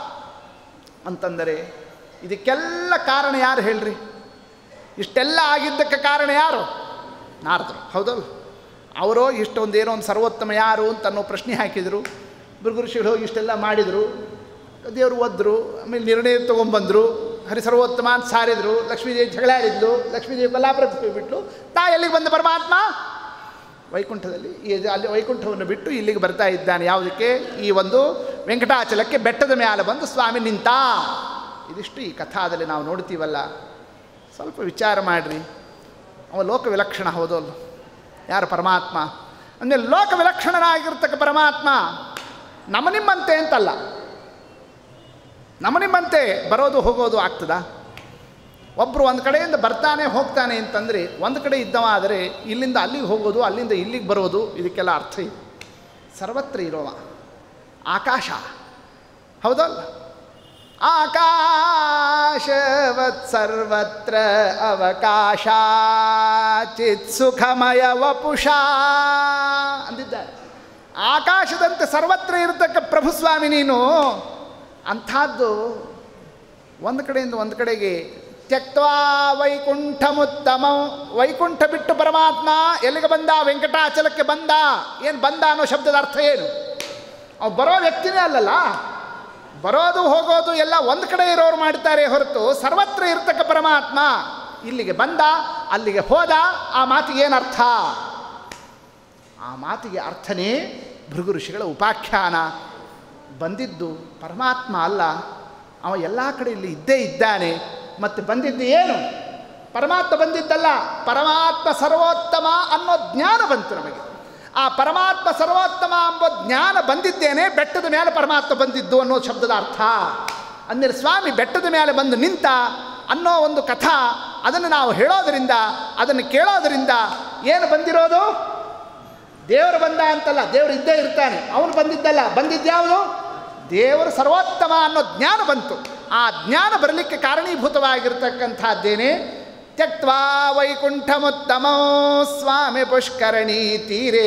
ಅಂತಂದರೆ ಇದಕ್ಕೆಲ್ಲ ಕಾರಣ ಯಾರು ಹೇಳ್ರಿ ಇಷ್ಟೆಲ್ಲ ಆಗಿದ್ದಕ್ಕೆ ಕಾರಣ ಯಾರು ನಾರದರು ಹೌದಲ್ಲ ಅವರು ಇಷ್ಟೊಂದು ಏನೋ ಒಂದು ಸರ್ವೋತ್ತಮ ಯಾರು ಅಂತ ಅನ್ನೋ ಪ್ರಶ್ನೆ ಹಾಕಿದರು ಭೃಗುರುಷಿಗಳು ಹೋಗಿ ಇಷ್ಟೆಲ್ಲ ಮಾಡಿದರು ದೇವರು ಒದ್ರು ಆಮೇಲೆ ನಿರ್ಣಯ ತೊಗೊಂಬಂದರು ಹರಿ ಸರ್ವೋತ್ತಮ ಅಂತ ಸಾರಿದ್ರು ಲಕ್ಷ್ಮೀದೇವಿ ಜಗಳ ಆಡಿದ್ಲು ಲಕ್ಷ್ಮೀದೇವಿ ಕೊಲ್ಲಾಪುರಕ್ಕೆ ಹೋಗ್ಬಿಟ್ಲು ತಾ ಎಲ್ಲಿಗೆ ಬಂದ ಪರಮಾತ್ಮ ವೈಕುಂಠದಲ್ಲಿ ಈ ಅಲ್ಲಿ ವೈಕುಂಠವನ್ನು ಬಿಟ್ಟು ಇಲ್ಲಿಗೆ ಬರ್ತಾ ಇದ್ದಾನೆ ಯಾವುದಕ್ಕೆ ಈ ಒಂದು ವೆಂಕಟಾಚಲಕ್ಕೆ ಬೆಟ್ಟದ ಮೇಲೆ ಬಂದು ಸ್ವಾಮಿ ನಿಂತ ಇದಿಷ್ಟು ಈ ಕಥಾದಲ್ಲಿ ನಾವು ನೋಡ್ತೀವಲ್ಲ ಸ್ವಲ್ಪ ವಿಚಾರ ಮಾಡಿರಿ ಅವ ಲೋಕ ವಿಲಕ್ಷಣ ಹೌದಲ್ಲ ಯಾರು ಪರಮಾತ್ಮ ಅಂದರೆ ಲೋಕ ವಿಲಕ್ಷಣನಾಗಿರ್ತಕ್ಕ ಪರಮಾತ್ಮ ನಮ್ಮ ನಿಮ್ಮಂತೆ ಅಂತಲ್ಲ ನಮ್ಮ ನಿಮ್ಮಂತೆ ಬರೋದು ಹೋಗೋದು ಆಗ್ತದ ಒಬ್ಬರು ಒಂದು ಕಡೆಯಿಂದ ಬರ್ತಾನೆ ಹೋಗ್ತಾನೆ ಅಂತಂದರೆ ಒಂದು ಕಡೆ ಇದ್ದವ ಆದರೆ ಇಲ್ಲಿಂದ ಅಲ್ಲಿಗೆ ಹೋಗೋದು ಅಲ್ಲಿಂದ ಇಲ್ಲಿಗೆ ಬರೋದು ಇದಕ್ಕೆಲ್ಲ ಅರ್ಥ ಇದೆ ಸರ್ವತ್ರ ಇರೋವ ಆಕಾಶ ಹೌದಲ್ಲ ಆಕಾಶವತ್ ಸರ್ವತ್ರ ಅವಕಾಶ ಚಿತ್ ಸುಖಮಯ ವಪುಷಾ ಅಂದಿದ್ದಾರೆ ಆಕಾಶದಂತೆ ಸರ್ವತ್ರ ಇರತಕ್ಕ ಪ್ರಭುಸ್ವಾಮಿ ನೀನು ಅಂಥದ್ದು ಒಂದು ಕಡೆಯಿಂದ ಒಂದು ಕಡೆಗೆ ತ್ಯಕ್ವಾ ವೈಕುಂಠಮುತ್ತಮ ವೈಕುಂಠ ಬಿಟ್ಟು ಪರಮಾತ್ಮ ಎಲ್ಲಿಗೆ ಬಂದ ವೆಂಕಟಾಚಲಕ್ಕೆ ಬಂದ ಏನು ಬಂದ ಅನ್ನೋ ಶಬ್ದದ ಅರ್ಥ ಏನು ಅವ್ ಬರೋ ವ್ಯಕ್ತಿನೇ ಅಲ್ಲಲ್ಲ ಬರೋದು ಹೋಗೋದು ಎಲ್ಲ ಒಂದು ಕಡೆ ಇರೋರು ಮಾಡ್ತಾರೆ ಹೊರತು ಸರ್ವತ್ರ ಇರ್ತಕ್ಕ ಪರಮಾತ್ಮ ಇಲ್ಲಿಗೆ ಬಂದ ಅಲ್ಲಿಗೆ ಹೋದ ಆ ಮಾತಿಗೆ ಏನು ಅರ್ಥ ಆ ಮಾತಿಗೆ ಅರ್ಥನೇ ಭೃಗು ಋಷಿಗಳ ಉಪಾಖ್ಯಾನ ಬಂದಿದ್ದು ಪರಮಾತ್ಮ ಅಲ್ಲ ಅವ ಎಲ್ಲ ಕಡೆ ಇಲ್ಲಿ ಇದ್ದೇ ಇದ್ದಾನೆ ಮತ್ತು ಬಂದಿದ್ದು ಏನು ಪರಮಾತ್ಮ ಬಂದಿದ್ದಲ್ಲ ಪರಮಾತ್ಮ ಸರ್ವೋತ್ತಮ ಅನ್ನೋ ಜ್ಞಾನ ಬಂತು ನಮಗೆ ಆ ಪರಮಾತ್ಮ ಸರ್ವೋತ್ತಮ ಎಂಬ ಜ್ಞಾನ ಬಂದಿದ್ದೇನೆ ಬೆಟ್ಟದ ಮೇಲೆ ಪರಮಾತ್ಮ ಬಂದಿದ್ದು ಅನ್ನೋ ಶಬ್ದದ ಅರ್ಥ ಅಂದರೆ ಸ್ವಾಮಿ ಬೆಟ್ಟದ ಮೇಲೆ ಬಂದು ನಿಂತ ಅನ್ನೋ ಒಂದು ಕಥಾ ಅದನ್ನು ನಾವು ಹೇಳೋದರಿಂದ ಅದನ್ನು ಕೇಳೋದರಿಂದ ಏನು ಬಂದಿರೋದು ದೇವರು ಬಂದ ಅಂತಲ್ಲ ದೇವರು ಇದ್ದೇ ಇರ್ತಾನೆ ಅವನು ಬಂದಿದ್ದಲ್ಲ ಬಂದಿದ್ದ್ಯಾವುದು ದೇವರು ಸರ್ವೋತ್ತಮ ಅನ್ನೋ ಜ್ಞಾನ ಬಂತು ಆ ಜ್ಞಾನ ಬರಲಿಕ್ಕೆ ಕಾರಣೀಭೂತವಾಗಿರ್ತಕ್ಕಂಥದ್ದೇನೆ ತ್ಯಕ್ವಾ ವೈಕುಂಠಮುತ್ತಮೋ ಸ್ವಾಮಿ ಪುಷ್ಕರಣಿ ತೀರೇ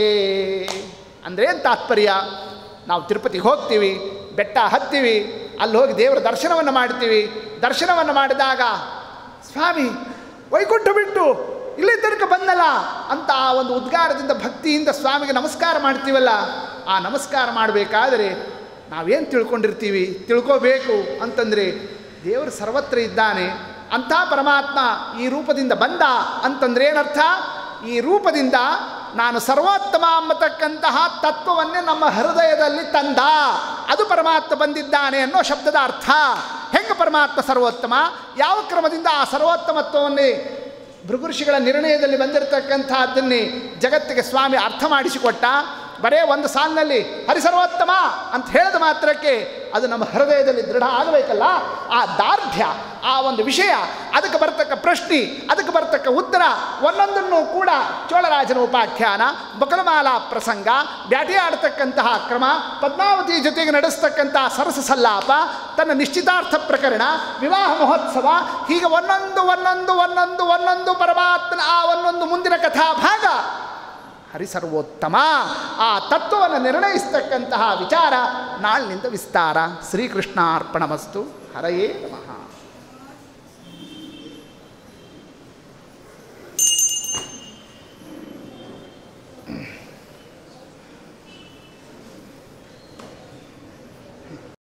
ಅಂದರೆ ಏನು ತಾತ್ಪರ್ಯ ನಾವು ತಿರುಪತಿಗೆ ಹೋಗ್ತೀವಿ ಬೆಟ್ಟ ಹತ್ತೀವಿ ಅಲ್ಲಿ ಹೋಗಿ ದೇವರ ದರ್ಶನವನ್ನು ಮಾಡ್ತೀವಿ ದರ್ಶನವನ್ನು ಮಾಡಿದಾಗ ಸ್ವಾಮಿ ವೈಕುಂಠ ಬಿಟ್ಟು ಇಲ್ಲಿ ತನಕ ಬಂದಲ್ಲ ಅಂತ ಆ ಒಂದು ಉದ್ಗಾರದಿಂದ ಭಕ್ತಿಯಿಂದ ಸ್ವಾಮಿಗೆ ನಮಸ್ಕಾರ ಮಾಡ್ತೀವಲ್ಲ ಆ ನಮಸ್ಕಾರ ಮಾಡಬೇಕಾದರೆ ನಾವೇನು ತಿಳ್ಕೊಂಡಿರ್ತೀವಿ ತಿಳ್ಕೋಬೇಕು ಅಂತಂದರೆ ದೇವರು ಸರ್ವತ್ರ ಇದ್ದಾನೆ ಅಂಥ ಪರಮಾತ್ಮ ಈ ರೂಪದಿಂದ ಬಂದ ಅಂತಂದ್ರೆ ಏನರ್ಥ ಈ ರೂಪದಿಂದ ನಾನು ಸರ್ವೋತ್ತಮ ಅಂಬತಕ್ಕಂತಹ ತತ್ವವನ್ನೇ ನಮ್ಮ ಹೃದಯದಲ್ಲಿ ತಂದ ಅದು ಪರಮಾತ್ಮ ಬಂದಿದ್ದಾನೆ ಅನ್ನೋ ಶಬ್ದದ ಅರ್ಥ ಹೆಂಗೆ ಪರಮಾತ್ಮ ಸರ್ವೋತ್ತಮ ಯಾವ ಕ್ರಮದಿಂದ ಆ ಸರ್ವೋತ್ತಮತ್ವವನ್ನೇ ಭೃಗುಋಷಿಗಳ ನಿರ್ಣಯದಲ್ಲಿ ಬಂದಿರತಕ್ಕಂಥದ್ದನ್ನೇ ಜಗತ್ತಿಗೆ ಸ್ವಾಮಿ ಅರ್ಥ ಮಾಡಿಸಿಕೊಟ್ಟ ಬರೇ ಒಂದು ಸಾಲಿನಲ್ಲಿ ಹರಿಸರ್ವೋತ್ತಮ ಅಂತ ಹೇಳಿದ ಮಾತ್ರಕ್ಕೆ ಅದು ನಮ್ಮ ಹೃದಯದಲ್ಲಿ ದೃಢ ಆಗಬೇಕಲ್ಲ ಆ ದಾರ್ಢ್ಯ ಆ ಒಂದು ವಿಷಯ ಅದಕ್ಕೆ ಬರ್ತಕ್ಕ ಪ್ರಶ್ನೆ ಅದಕ್ಕೆ ಬರ್ತಕ್ಕ ಉತ್ತರ ಒಂದೊಂದನ್ನು ಕೂಡ ಚೋಳರಾಜನ ಉಪಾಖ್ಯಾನ ಬಕಲಮಾಲಾ ಪ್ರಸಂಗ ಬ್ಯಾಟಿಯಾಡ್ತಕ್ಕಂತಹ ಕ್ರಮ ಪದ್ಮಾವತಿ ಜೊತೆಗೆ ನಡೆಸ್ತಕ್ಕಂತಹ ಸರಸ ಸಲ್ಲಾಪ ತನ್ನ ನಿಶ್ಚಿತಾರ್ಥ ಪ್ರಕರಣ ವಿವಾಹ ಮಹೋತ್ಸವ ಹೀಗೆ ಒಂದೊಂದು ಒಂದೊಂದು ಒಂದೊಂದು ಒಂದೊಂದು ಪರಮಾತ್ಮನ ಆ ಒಂದೊಂದು ಮುಂದಿನ ಕಥಾಭಾಗ ಹರಿಸರ್ವೋತ್ತಮ ಆ ತತ್ವವನ್ನು ನಿರ್ಣಯಿಸ್ತಕ್ಕಂತಹ ವಿಚಾರ ನಾಳಿನಿಂದ ವಿಸ್ತಾರ ಶ್ರೀಕೃಷ್ಣಾರ್ಪಣಮಸ್ತು ಹರಯೇ ನಮಃ